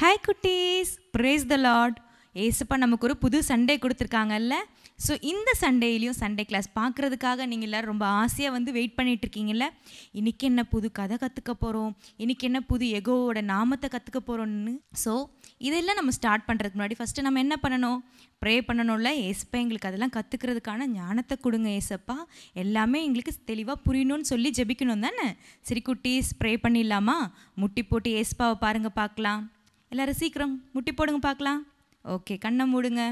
Hi குட்டீஸ் brace த Lord ஏசப்பா நமக்கு ஒரு புது சண்டே கொடுத்துருக்காங்கல்ல ஸோ இந்த சண்டேலையும் சண்டே கிளாஸ் பார்க்குறதுக்காக நீங்கள் எல்லோரும் ரொம்ப ஆசையாக வந்து வெயிட் பண்ணிட்டு இருக்கீங்கல்ல இன்றைக்கி என்ன புது கதை கற்றுக்க போகிறோம் இன்றைக்கி என்ன புது எகோவோட நாமத்தை கற்றுக்க போகிறோம்னு ஸோ இதெல்லாம் நம்ம ஸ்டார்ட் பண்ணுறதுக்கு முன்னாடி ஃபஸ்ட்டு நம்ம என்ன பண்ணணும் ப்ரே பண்ணணும்ல ஏசப்பா எங்களுக்கு அதெல்லாம் கற்றுக்கிறதுக்கான ஞானத்தை கொடுங்க ஏசப்பா எல்லாமே எங்களுக்கு தெளிவாக புரியணும்னு சொல்லி ஜெபிக்கணும் தானே சரி குட்டீஸ் ப்ரே பண்ணிடலாமா முட்டி போட்டு ஏசப்பாவை பாருங்கள் பார்க்கலாம் எல்லாரும் சீக்கிரம் முட்டி போடுங்க பார்க்கலாம் ஓகே கண்ணை மூடுங்க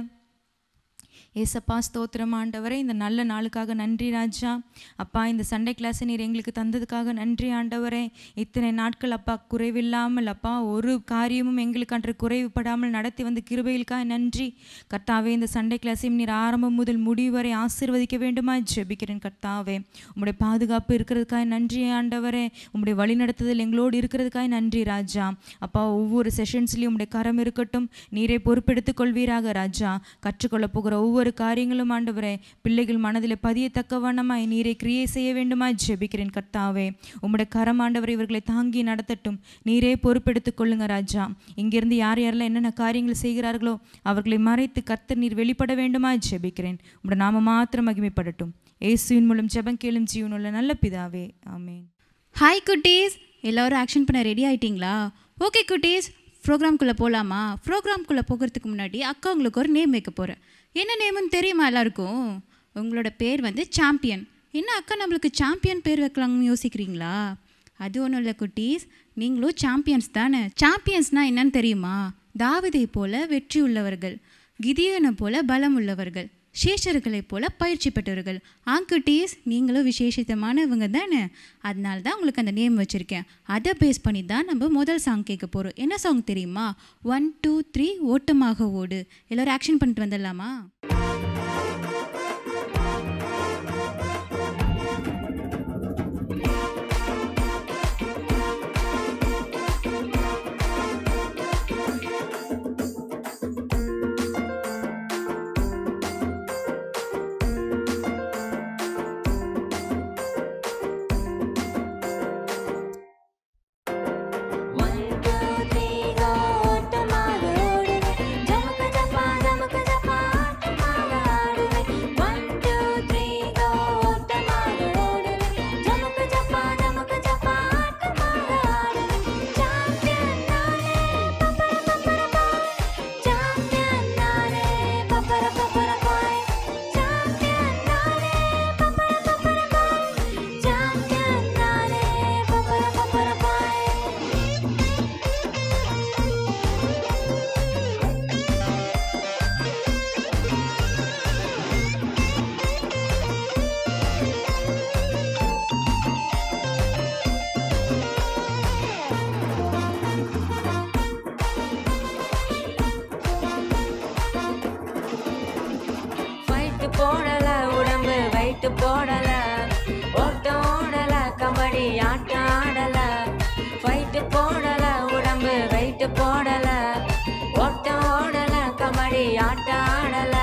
ஏசப்பா ஸ்தோத்திரம் ஆண்டவரே இந்த நல்ல நாளுக்காக நன்றி ராஜா அப்பா இந்த சண்டே கிளாஸை நீர் எங்களுக்கு தந்ததுக்காக நன்றி ஆண்டவரே இத்தனை நாட்கள் அப்பா குறைவில்லாமல் அப்பா ஒரு காரியமும் எங்களுக்கு அன்று குறைவுபடாமல் நடத்தி வந்த கிருபைகளுக்காக நன்றி கர்த்தாவே இந்த சண்டே கிளாஸையும் நீர் ஆரம்பம் முதல் முடிவு வரை ஆசீர்வதிக்க வேண்டுமா ஜெபிக்கிறேன் கர்த்தாவே உம்முடைய பாதுகாப்பு இருக்கிறதுக்காக நன்றி ஆண்டவரே உம்முடைய வழிநடத்துதல் எங்களோடு இருக்கிறதுக்காக நன்றி ராஜா அப்பா ஒவ்வொரு செஷன்ஸ்லையும் உம்முடைய கரம் இருக்கட்டும் நீரே பொறுப்பெடுத்துக் கொள்வீராக ராஜா கற்றுக்கொள்ள போகிற ஒவ்வொரு காரியங்களும் ஆண்டவரே பிள்ளைகள் மனதில் பதியத்தக்க வண்ணமாய் நீரை கிரியை செய்ய வேண்டுமா ஜெபிக்கிறேன் கர்த்தாவே உம்முடைய கரம் ஆண்டவர் இவர்களை தாங்கி நடத்தட்டும் நீரே பொறுப்பெடுத்துக் கொள்ளுங்க ராஜா இங்கிருந்து யார் யாரெல்லாம் என்னென்ன காரியங்கள் செய்கிறார்களோ அவர்களை மறைத்து கர்த்தர் நீர் வெளிப்பட வேண்டுமா ஜெபிக்கிறேன் உம்முடைய நாம மாத்திரம் மகிமைப்படட்டும் இயேசுவின் மூலம் ஜெபம் கேளும் ஜீவனுள்ள நல்ல பிதாவே ஆமென் ஹாய் குட்டீஸ் எல்லோரும் ஆக்ஷன் பண்ண ரெடி ஆயிட்டீங்களா ஓகே குட்டீஸ் ப்ரோக்ராம்குள்ளே போகலாமா ப்ரோக்ராம்குள்ளே போகிறதுக்கு முன்னாடி அக்கா உங்களுக்கு ஒரு நேம் வைக்க போகிறேன் என்ன நேம்னு தெரியுமா எல்லாருக்கும் உங்களோட பேர் வந்து சாம்பியன் என்ன அக்கா நம்மளுக்கு சாம்பியன் பேர் வைக்கலாம்னு யோசிக்கிறீங்களா அது ஒன்றும் இல்லை குட்டீஸ் நீங்களும் சாம்பியன்ஸ் தானே சாம்பியன்ஸ்னால் என்னன்னு தெரியுமா தாவிதை போல வெற்றி உள்ளவர்கள் கிதியோனை போல பலம் உள்ளவர்கள் சேஷர்களைப் போல பயிற்சி பெற்றவர்கள் ஆங்குட்டீஸ் நீங்களும் விசேஷித்தமானவங்க தானே அதனால தான் உங்களுக்கு அந்த நேம் வச்சுருக்கேன் அதை பேஸ் பண்ணி தான் நம்ம முதல் சாங் கேட்க போகிறோம் என்ன சாங் தெரியுமா ஒன் டூ த்ரீ ஓட்டமாக ஓடு எல்லோரும் ஆக்ஷன் பண்ணிட்டு வந்துடலாமா ஃபைட்டு போடல உடம்பு வைட்டு போடல ஓட்டம் ஓடல கபடி ஆட்டம் ஆடல ஃபைட்டு போடல உடம்பு வைட்டு போடல ஓட்டம் ஓடல கபடி ஆட்டம் ஆடல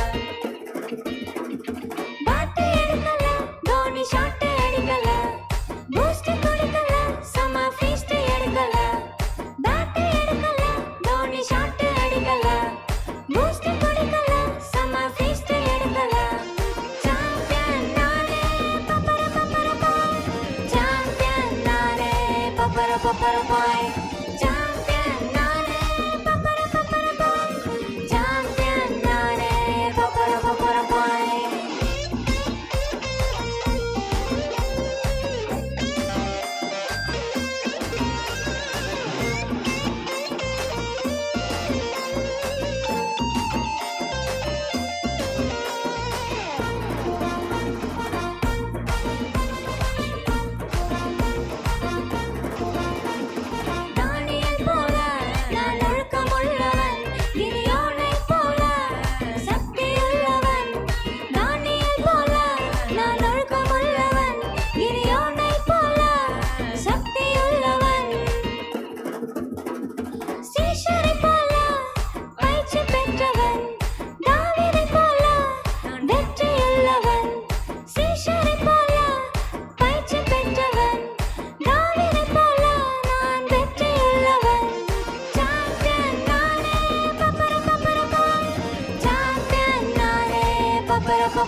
பாட்டு எடுக்கல தோனி ஷாட் அடிக்கல பூஸ்ட் குடிக்கல சம ஃபீஸ்ட் எடுக்கல பாட்டு எடுக்கல தோனி ஷாட் அடிக்கல பூஸ்ட் குடிக்கல சம ஃபீஸ்ட் எடுக்கல சாம்பியன் நானே பப்பர பப்பர பாய் சாம்பியன் நானே பப்பர பப்பர பாய் சாம்பியன் நானே பப்பர பப்பர பாய் சாம்பியன் நானே பப்பர பப்பர பாய்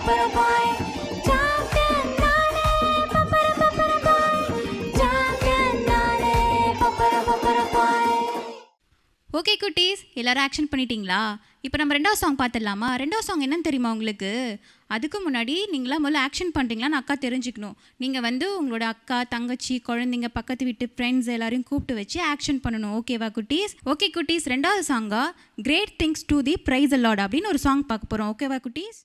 பப்பர பாய் சாம்பியன் நானே பப்பர பப்பர பாய் சாம்பியன் நானே பப்பர பப்பர பாய் ஓகே குட்டீஸ் எல்லாரும் ஆக்ஷன் பண்ணிட்டீங்களா இப்போ நம்ம ரெண்டாவது சாங் பார்த்துடலாமா ரெண்டாவது சாங் என்னன்னு தெரியுமா உங்களுக்கு அதுக்கு முன்னாடி நீங்களாம் முதல்ல ஆக்ஷன் பண்ணுறீங்களான்னு அக்கா தெரிஞ்சுக்கணும் நீங்கள் வந்து உங்களோட அக்கா தங்கச்சி குழந்தைங்க பக்கத்து வீட்டு ஃப்ரெண்ட்ஸ் எல்லாரையும் கூப்பிட்டு வச்சு ஆக்ஷன் பண்ணணும் ஓகேவா குட்டீஸ் ஓகே குட்டீஸ் ரெண்டாவது சாங்கா great things to the price a lot அப்படின்னு ஒரு சாங் பார்க்க போகிறோம் ஓகேவா குட்டீஸ்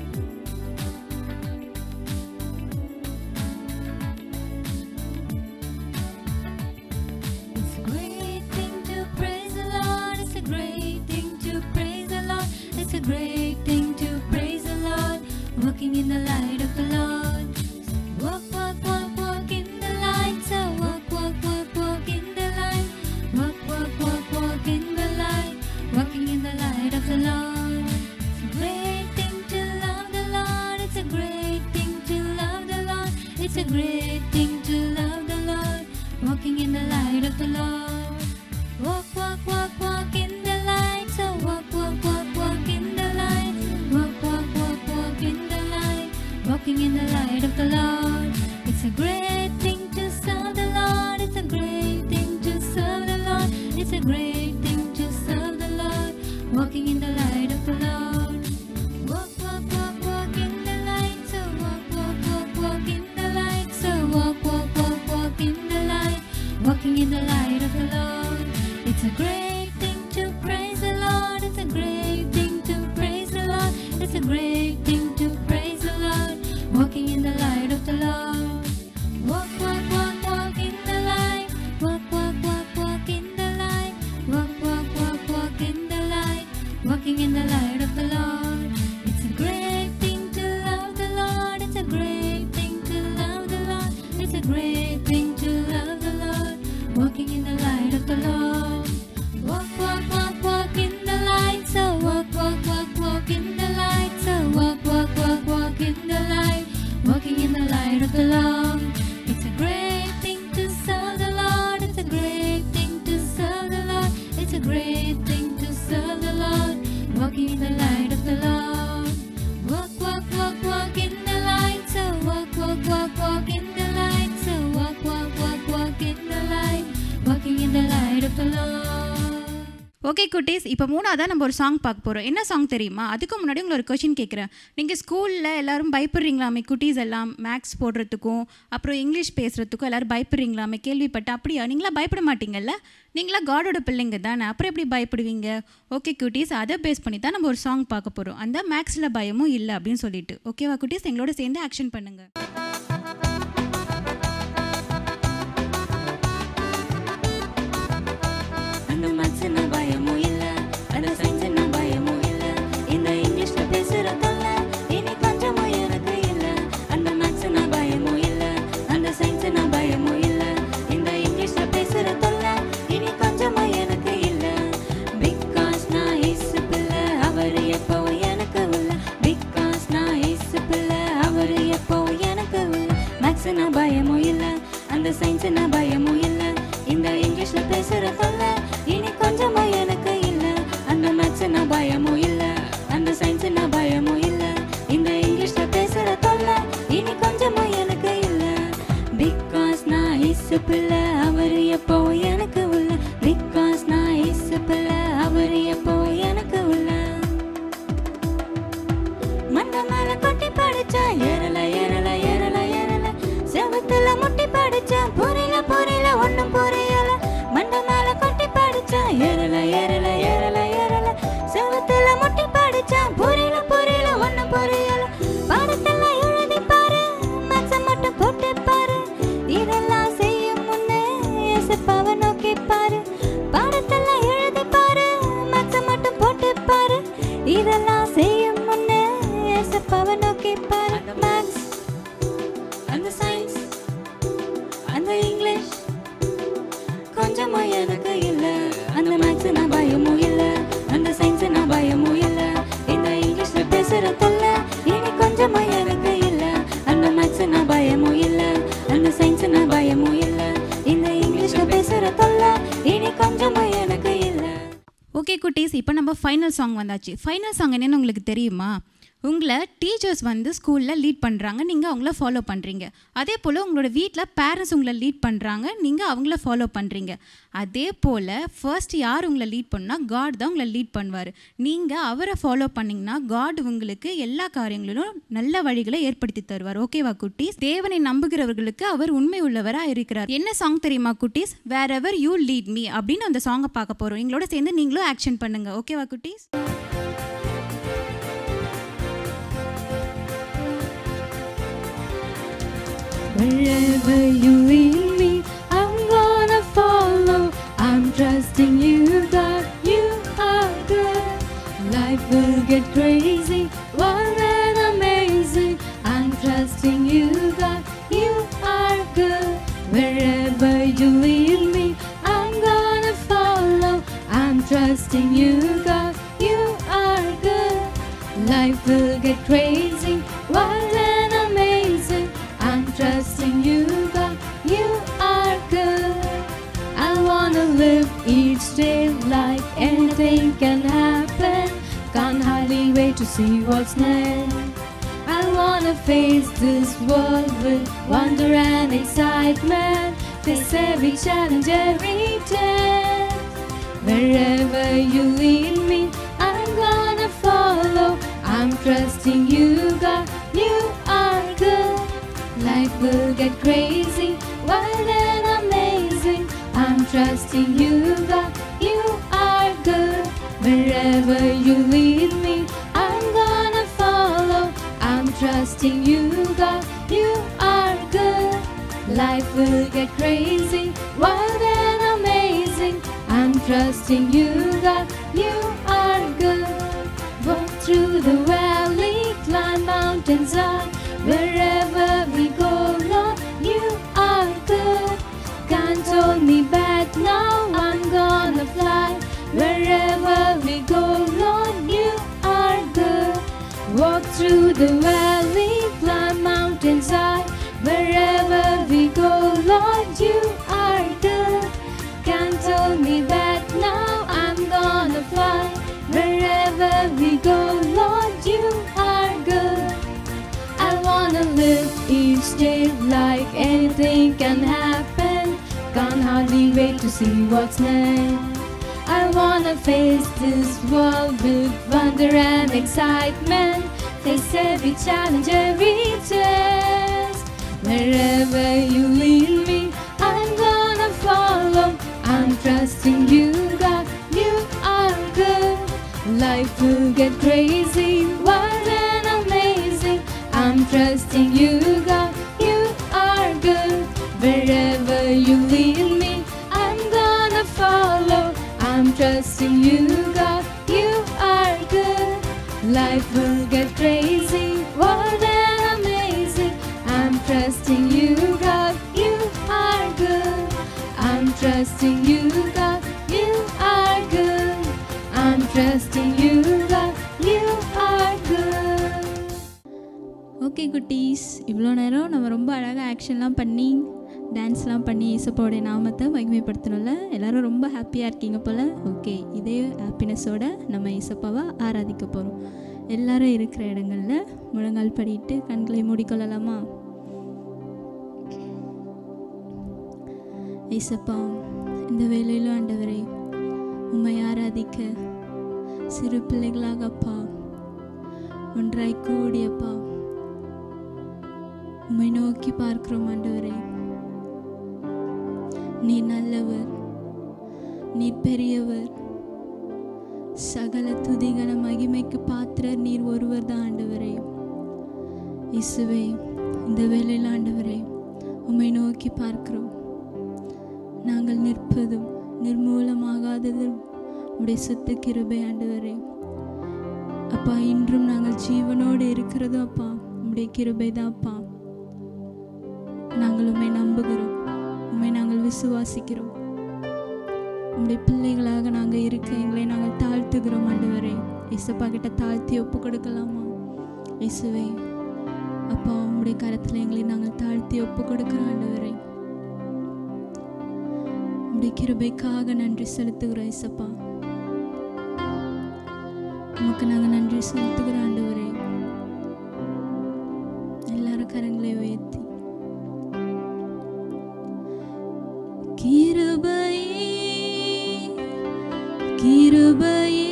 It's a great thing to praise the Lord. It's a great thing to praise the Lord. It's a great thing to praise the Lord. Walking in the light of the Lord. Walk, walk, walk, walk in the light. So walk, walk, walk, walk in the light. Walk, walk, walk, walk in the light. Walking in the light of the Lord. It's a great thing to love the Lord. It's a great thing to love the Lord. It's a great thing to love the Lord. Walking in the light of the Lord. Walk, walk, walk, walk in the light. So walk, walk, walk, walk in the light. Walk, walk, walk, walk in the light. Walking in the light of the Lord. It's a great thing to serve the Lord. It's a great thing to serve the Lord. It's a great thing to serve the Lord. Walking in the light of the Lord. Walk, walk, walk, walk in the light. So walk, walk, walk, walk in the light. So walk, walk, walk, walk in the light. Walking in the light of the Lord. It's a great thing to praise the Lord. It's a great thing to praise the Lord. It's a great thing to praise the Lord. Walking in the light of the Lord. Walk, walk, walk, walk in the light. Walk, walk, walk, walk in the light. Walk, walk, walk, walk in the light. Walking in the light of the Lord. It's a great thing to love the Lord. It's a great thing to love the Lord. It's a great thing to love the Lord. Walking in the light of the Lord. Walk, walk, walk, walk in the light. So walk, walk, walk, walk in the light. So walk, walk, walk, walk in the light. Walking in the light of the Lord. It's a great thing to serve the Lord. It's a great thing to serve the Lord. It's a great thing to serve the Lord. Walking in the light of the Lord. Walk, walk, walk, walk in the light. So walk, walk, walk, walk in the light. So walk, walk, walk, walk in the light. Walking in the light of the Lord. Okay குட்டீஸ் இப்போ மூணாவதாக நம்ம ஒரு song பார்க்க போகிறோம் என்ன song தெரியுமா அதுக்கு முன்னாடி உங்களை ஒரு கொஷின் கேட்குறேன் நீங்கள் ஸ்கூலில் எல்லாரும் பயப்படுறீங்களாமே குட்டீஸ் எல்லாம் மேக்ஸ் போடுறதுக்கும் அப்புறம் இங்கிலீஷ் பேசுகிறதுக்கும் எல்லாரும் பயப்படுறீங்களாமே கேள்விப்பட்டு அப்படியா நீங்களா பயப்பட மாட்டீங்கல்ல நீங்களா காடோட பிள்ளைங்க தானே அப்புறம் எப்படி பயப்படுவீங்க ஓகே குட்டீஸ் அதை பேஸ் பண்ணி தான் நம்ம ஒரு சாங் பார்க்க போகிறோம் அந்த மேக்ஸில் பயமும் இல்லை அப்படின்னு சொல்லிட்டு ஓகேவா குட்டீஸ் எங்களோட சேர்ந்து ஆக்ஷன் பண்ணுங்கள் அந்த மேக்ஸ்னா பயமும் இல்ல அந்த சயின்ஸ்னா பயமும் இல்ல இந்த இங்கிலீஷ்ல பேசுற தொல்ல இனி கொஞ்சமும் எனக்கு இல்ல அந்த மேக்ஸ்னா பயமும் இல்ல அந்த சயின்ஸ்னா பயமும் இல்ல இந்த இங்கிலீஷ்ல பேசுற தொல்ல இனி கொஞ்சமும் எனக்கு இல்ல பிகாஸ் நான் இயேசு பிள்ளை அவர் எப்போ எனக்கு உள்ள பிகாஸ் நான் இயேசு பிள்ளை அவர் எப்போ எனக்கு உள்ள மேக்ஸ்னா பயமும் இல்ல அந்த சயின்ஸ்னா பயமும் இல்ல இந்த இங்கிலீஷ்ல பேசுற தொல்ல இனி கொஞ்சமா எனக்கு இல்ல அந்த மேத்ஸ்னா பயமும் இல்ல அந்த சயின்ஸ்னா பயமும் இல்ல இந்த இங்கிலீஷ்ல பேசுற தொல்ல இனி கொஞ்சமா எனக்கு இல்ல பிகாஸ் நான் இயேசு பிள்ளை அவர் எப்போ எனக்கு உள்ள பிகாஸ் நான் இயேசு பிள்ளை அவர் எப்போ எனக்கு உள்ள மண்ட மேல கொட்டி படிச்சா ஏறல ஏறல ஏறல ஏறல செவத்துல முட்டி படிச்சா புரியல புரியல ஒண்ணும் புரியல மண்ட மேல கொட்டி படிச்சா ஏறல ஏறல ஏறல ஏறல செவத்துல முட்டி படிச்சா புரியல புரியல ஒண்ணும் புரியல பாடத்தெல்லாம் எழுதி பாரு மேட்ச மட்டும் போட்டு பாரு இதெல்லாம் செய்யும் முன்னே ஏசப்பாவை நோக்கி பாரு பாடத்தெல்லாம் எழுதி பாரு மேட்ச மட்டும் போட்டு பாரு இதெல்லாம் செய்யும் முன்னே ஏசப்பாவை நோக்கி பாரு மேக்ஸ் அந்த சயின்ஸ் அந்த இங்கிலீஷ் கொஞ்சமும் எனக்கு இல்ல அந்த மேக்ஸ் நான் பயமும் இல்ல அந்த சயின்ஸ் நான் பயமும் இல்ல இந்த இங்கிலீஷ்ல பேசுற தொல்ல இனி கொஞ்சமும் எனக்கு இல்ல அந்த மேக்ஸ் நான் பயமும் இல்ல அந்த சயின்ஸ் நான் பயமும் இல்ல இந்த இங்கிலீஷ்ல பேசுற தொல்ல இனி கொஞ்சமும் எனக்கு இல்ல ஓகே குட்டீஸ் இப்போ நம்ம ஃபைனல் சாங் வந்தாச்சு ஃபைனல் சாங் என்னன்னு உங்களுக்கு தெரியுமா உங்களை டீச்சர்ஸ் வந்து ஸ்கூலில் லீட் பண்ணுறாங்க நீங்கள் அவங்கள ஃபாலோ பண்ணுறீங்க அதே போல் உங்களோட வீட்டில் பேரண்ட்ஸ் உங்களை லீட் பண்ணுறாங்க நீங்கள் அவங்கள ஃபாலோ பண்ணுறீங்க அதே போல் ஃபர்ஸ்ட் யார் உங்களை லீட் பண்ணால் காட் தான் உங்களை லீட் பண்ணுவார் நீங்கள் அவரை ஃபாலோ பண்ணிங்கன்னா காட் உங்களுக்கு எல்லா காரியங்களிலும் நல்ல வழிகளை ஏற்படுத்தி தருவார் ஓகேவா குட்டீஸ் தேவனை நம்புகிறவர்களுக்கு அவர் உண்மை உள்ளவராக இருக்கிறார் என்ன சாங் தெரியுமா குட்டீஸ் wherever you lead me அப்படின்னு அந்த சாங்கை பார்க்க போகிறோம் எங்களோட சேர்ந்து நீங்களும் ஆக்ஷன் பண்ணுங்க ஓகேவா குட்டீஸ் Wherever you lead me, I'm gonna follow. I'm trusting you, God, you are good. Life will get crazy, wild and amazing. I'm trusting you, God, you are good. Wherever you lead me, I'm gonna follow. I'm trusting you, God, you are good. Life will get crazy, wild and amazing. I'm trusting you, God, you are good. I wanna live each day like anything can happen. Can't hardly wait to see what's next. I wanna face this world with wonder and excitement. Face every challenge, every test. Wherever you lead me, I'm gonna follow. I'm trusting you, God, you are good. Life will get crazy, wild and amazing. I'm trusting you, God, you are good. Wherever you lead me, I'm gonna follow. I'm trusting you, God, you are good. Life will get crazy, wild and amazing. I'm trusting you, God, you are good. Walk through the valley, climb mountains high. Wherever we go, Lord, you are good. Can't hold me back now, I'm gonna fly. Wherever we go, Lord, you are good. Walk through the valley, climb mountains high. Wherever we go, Lord, you are good. Can't hold me back now, I'm gonna fly. Wherever we go, Lord, you are good. I wanna live each day like anything can happen. Can't hardly wait to see what's next. I wanna face this world with wonder and excitement. Face every challenge, every test. Wherever you lead me, I'm gonna follow. I'm trusting you, God, you are good. Life will get crazy, wild and amazing. I'm trusting you, God, you are good. Wherever you lead me, I'm gonna follow. I'm trusting you, God, you are good. Life will get crazy, wild and amazing. I'm trusting you, God, you are good. I'm trusting you, God, you are good. I'm trusting you, God, you are good. Okay குட்டீஸ் இவ்வளோ நேரம் நம்ம ரொம்ப அழகாக ஆக்ஷன்லாம் பண்ணி டான்ஸ்லாம் பண்ணி இசப்பாவுடைய நாமத்தை மகிமைப்படுத்தணும்ல எல்லாரும் ரொம்ப ஹாப்பியாக இருக்கீங்க போல் ஓகே இதே ஹாப்பினஸோட நம்ம இசப்பாவை ஆராதிக்க போகிறோம் எல்லாரும் இருக்கிற இடங்களில் முழங்கால் படிட்டு கண்களை மூடிக்கொள்ளலாமா இசப்பா இந்த வேலையிலும் ஆண்டவரே உம்மை ஆராதிக்க சிறு பிள்ளைகளாக அப்பா ஒன்றாய் கூடியப்பா உம்மை நோக்கி பார்க்கிறோம் ஆண்டவரே நீ நல்லவர் நீ பெரியவர் சகல துதிகன மகிமைக்கு பாத்திரர் நீர் ஒருவர் தான் ஆண்டவரே இசுவே இந்த வேளையில் ஆண்டவரே உம்மை நோக்கி பார்க்கிறோம் நாங்கள் நிற்பதும் நிர்மூலமாகாததும் உடைய சுத்த கிருபை ஆண்டவரே அப்பா இன்றும் நாங்கள் ஜீவனோடு இருக்கிறதும் அப்பா உம்முடைய கிருபை தான் அப்பா நாங்கள் உம்மை நம்புகிறோம் உம்மை நாங்கள் விசுவாசிக்கிறோம் உம்முடைய பிள்ளைகளாக நாங்கள் இருக்க எங்களை நாங்கள் தாழ்த்துகிறோம் ஆண்டவரே இசப்பா கிட்ட தாழ்த்தி ஒப்பு கொடுக்கலாமா இசுவே அப்பா உம்முடைய கரத்தில் எங்களை நாங்கள் தாழ்த்தி ஒப்பு கொடுக்கிறோம் ஆண்டவரே உம்முடைய கிருபைக்காக நன்றி செலுத்துகிறோம் இசப்பா உமக்கு நாங்கள் நன்றி செலுத்துகிறோம் ஆண்டவரே கரங்களை உயர்த்தி கிருபையே கிருபையே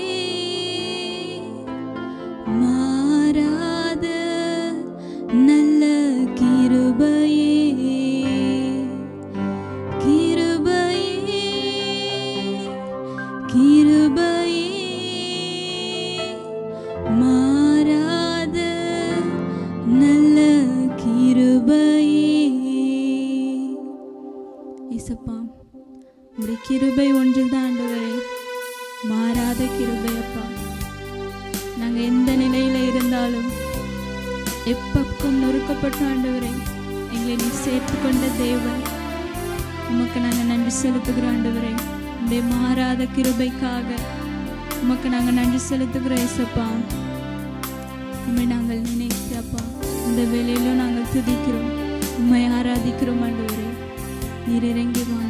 மாறாத நல்ல கிருபையே கிருபையே கிருபையே மாறாத நல்ல கிருபையே இசப்பா உடைய கிருபை ஒன்றுதான் ஆண்டவரே மாறாத கிருபை அப்பா நாங்கள் எந்த நிலையில் இருந்தாலும் எப்பக்கம் நொறுக்கப்பட்ட ஆண்டவரே எங்களை நீ சேர்த்து கொண்ட தேவன் உமக்கு நாங்கள் நன்றி செலுத்துகிறோம் ஆண்டவரே உடைய மாறாத கிருபைக்காக உமக்கு நாங்கள் நன்றி செலுத்துகிறோம் ஏசப்பா உண்மை நாங்கள் நினைக்கிறப்பா இந்த வேலையிலும் நாங்கள் துதிக்கிறோம் உண்மை ஆராதிக்கிறோம் ஆண்டவரே நீர் இறங்கி வாங்க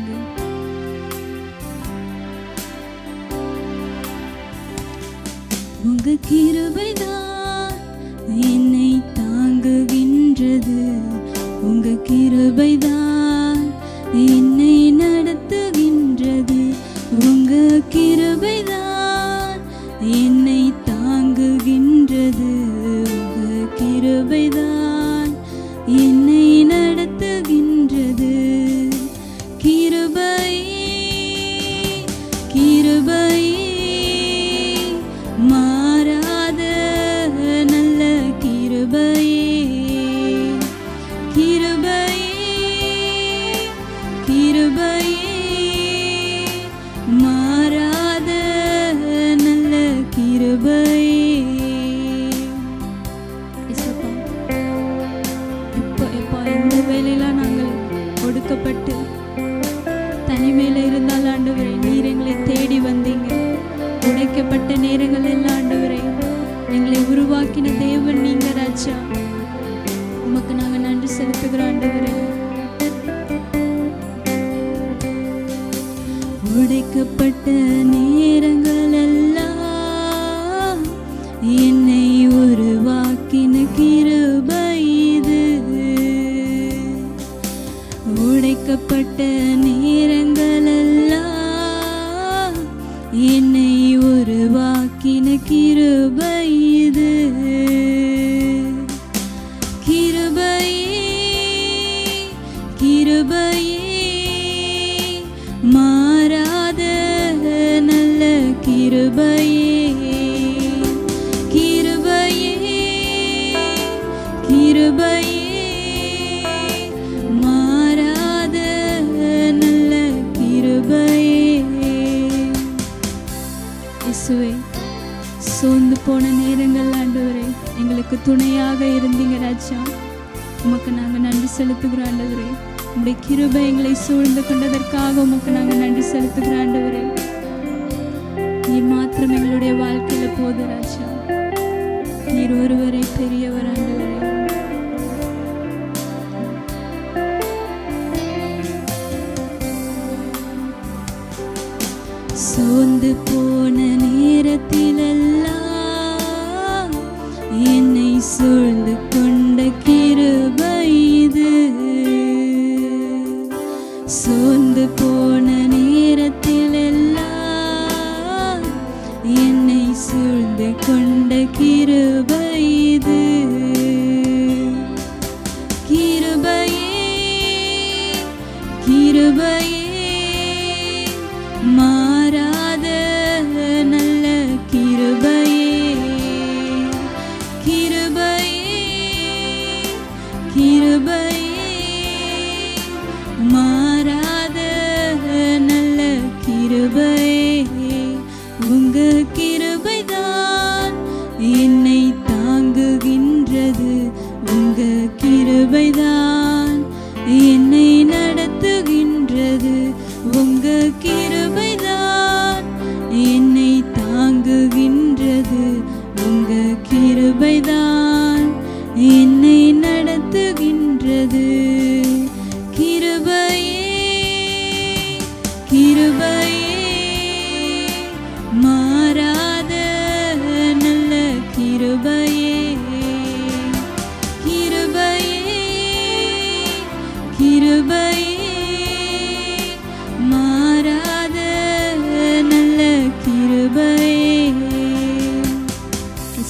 உங்க கிருபைதான் என்னை தாங்குகின்றது உங்க கிருபைதான் என்னை நடத்துகின்றது உங்க கிருபைதான் என்னை தாங்குகின்றது உங்க கிருபைதான் என்னை நடத்துகின்றது கிருபையே கிருபையே மாறாத நல்ல கிருபையே கிருபையே கிருபையே மாறாத நல்ல கிருபையே இசப்பா இப்போ இப்போ இந்த வேலையில நாங்கள் ஒடுக்கப்பட்டு தனிமையில் இருந்தால் ஆண்டவரே நீர் எங்களை தேடி வந்தீங்க உடைக்கப்பட்ட நேரங்கள் எல்லாம் ஆண்டவரே எங்களை உருவாக்கின தேவன் நீங்க ராஜா உமக்கு நாங்க நன்றி செலுத்துகிறோம் ஆண்டவரே உடைக்கப்பட்ட நேரங்கள் எல்லாம் என்னை உருவாக்கின கிருபை இது உடைக்கப்பட்ட நேரங்கள் எல்லாம் என்னை உருவாக்கின கிருபை இது கிருபையே கிருபையே மாறாத நல்ல கிருபையே கிருபையே கிருபையே மாறாத நல்ல கிருபையே இயேசுவே சோர்ந்து போன நேரங்கள் ஆண்டவரே எங்களுக்கு துணையாக இருந்தீங்க ராஜா உமக்கு நாங்கள் நன்றி செலுத்துகிறோம் ஆண்டவரே உங்களுடைய கிருபை எங்களை சூழ்ந்து கொண்டதற்காக உமக்கு நாங்கள் நன்றி செலுத்துகிறோம் ஆண்டவரே நீர் மாத்திரம் எங்களுடைய வாழ்க்கையில போது ராஜா நீர் ஒருவரே பெரியவர் ஆண்டவரே சோர்ந்து போன நேரத்திலெல்லாம் என்னை சூழ்ந்து கொண்ட கிருபை இது சோர்ந்து போன நேரத்திலெல்லாம் என்னை சூழ்ந்து கொண்ட கிருபை இது கிருபையே கிருபையே மாறாத நல்ல கிருபையே கிருபையே கிருபையே மாறாத நல்ல கிருபையே உங்க கிருபைதான் என்னை தாங்குகின்றது உங்க கிருபைதான் என்னை நடத்துகின்றது உங்க கிருபைதான் என்னை தாங்குகின்றது உங்க கிருபைதான் என்னை நடத்துகின்றது கிருபையே கிருபையே மாறாத நல்ல கிருபையே கிருபையே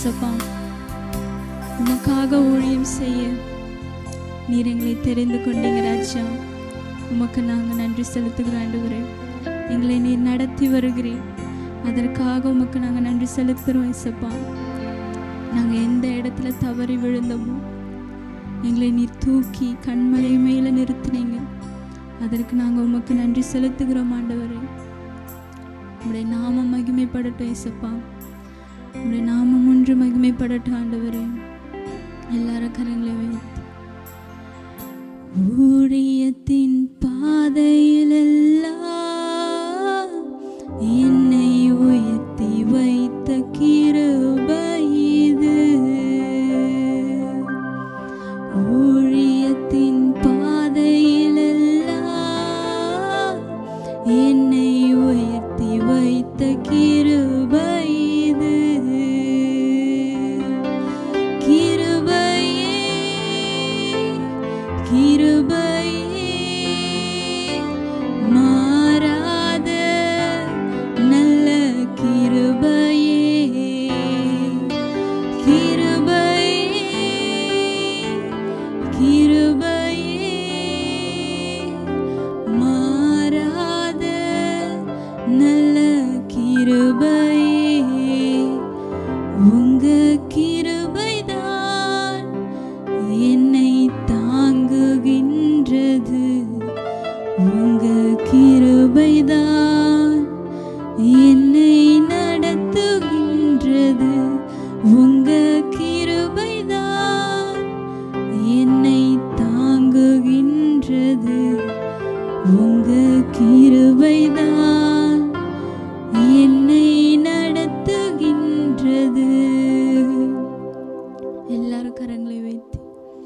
ஏசப்பா உமக்காக ஊழியம் செய்ய நீர் எங்களை தெரிந்து கொண்டீங்க ராஜா உமக்கு நாங்கள் நன்றி செலுத்துகிறோம் ஆண்டவரே எங்களை நீர் நடத்தி வருகிறீர் அதற்காக உமக்கு நாங்கள் நன்றி செலுத்துகிறோம் ஏசப்பா நாங்கள் எந்த இடத்துல தவறி விழுந்தோமோ எங்களை நீர் தூக்கி கண்மலை மேலே நிறுத்தினீங்க அதற்கு நாங்கள் உமக்கு நன்றி செலுத்துகிறோம் ஆண்டவரே உடைய நாமம் மகிமைப்படட்டும் ஏசப்பா உடைய நாமம் ஒன்று மகிமைப்படட்டும் ஆண்டவரே எல்லாரும் கரங்களை வைத்து ஊழியத்தின் பாதையிலெல்லாம் என்னை உயர்த்தி வைத்த கிருபை இது ஊழியத்தின் பாதையிலெல்லாம் என்னை உயர்த்தி வைத்த கிருபை இது கிருபையே கிருபையே மாறாத நல்ல கிருபையே கிருபையே கிருபையே மாறாத நல்ல கிருபையே உங்க கிருபைதான் என்னை தாங்குகின்றது உங்க கிருபைதான் என்னை நடத்துகின்றது உங்க கிருபைதான் என்னை தாங்குகின்றது உங்க கிருபைதான் என்னை நடத்துகின்றது எல்லாரும் கரங்களை வைத்து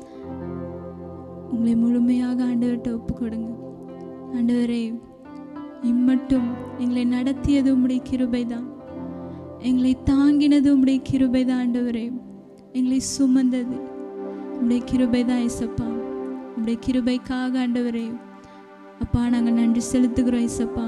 உங்களை முழுமையாக ஆண்டவர்கிட்ட ஒப்பு கொடுங்க ஆண்டவரே இம்மட்டும் எங்களை நடத்தியது உம்முடைய கிருபைதான் எங்களை தாங்கினது உம்முடைய கிருபைதான் ஆண்டவரே எங்களை சுமந்தது உம்முடைய கிருபைதான் ஏசப்பா உம்முடைய கிருபைக்காக ஆண்டவரே அப்பா நாங்கள் நன்றி செலுத்துகிறோம் ஏசப்பா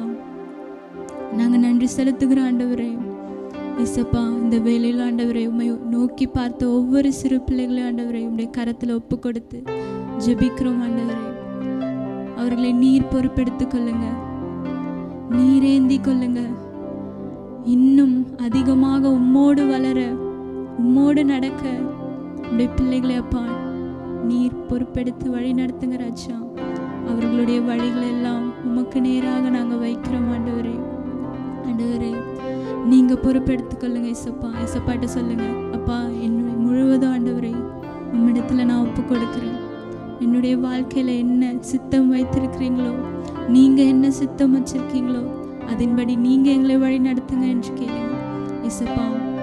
நாங்கள் நன்றி செலுத்துகிறோம் ஆண்டவரே ஏசப்பா இந்த வேலையில் ஆண்டவரே உண்மை நோக்கி பார்த்த ஒவ்வொரு சிறு பிள்ளைகளையும் ஆண்டவரே உம்முடைய கரத்தில் ஒப்பு கொடுத்து ஜெபிக்கிறோம் ஆண்டவரே அவர்களை நீர் பொறுப்பெடுத்துக் கொள்ளுங்க நீரேந்தி கொள்ளுங்க இன்னும் அதிகமாக உம்மோடு வளர உம்மோடு நடக்க உடைய பிள்ளைகளை அப்பா நீர் பொறுப்பெடுத்து வழி நடத்துங்க ராஜா அவர்களுடைய வழிகள் எல்லாம் உமக்கு நேராக நாங்கள் வைக்கிறோம் ஆண்டவரே ஆண்டவரே நீங்க பொறுப்பெடுத்துக்கொள்ளுங்க இசப்பா இசப்பாட்ட சொல்லுங்க அப்பா என்னுடைய முழுவதும் ஆண்டவரே உம்மிடத்துல நான் ஒப்பு கொடுக்கிறேன் என்னுடைய வாழ்க்கையில என்ன சித்தம் வைத்திருக்கிறீங்களோ நீங்க என்ன சித்தம் வச்சிருக்கீங்களோ அதன்படி நீங்க எங்களை வழி நடத்துங்க என்று கேளுங்க இசப்பா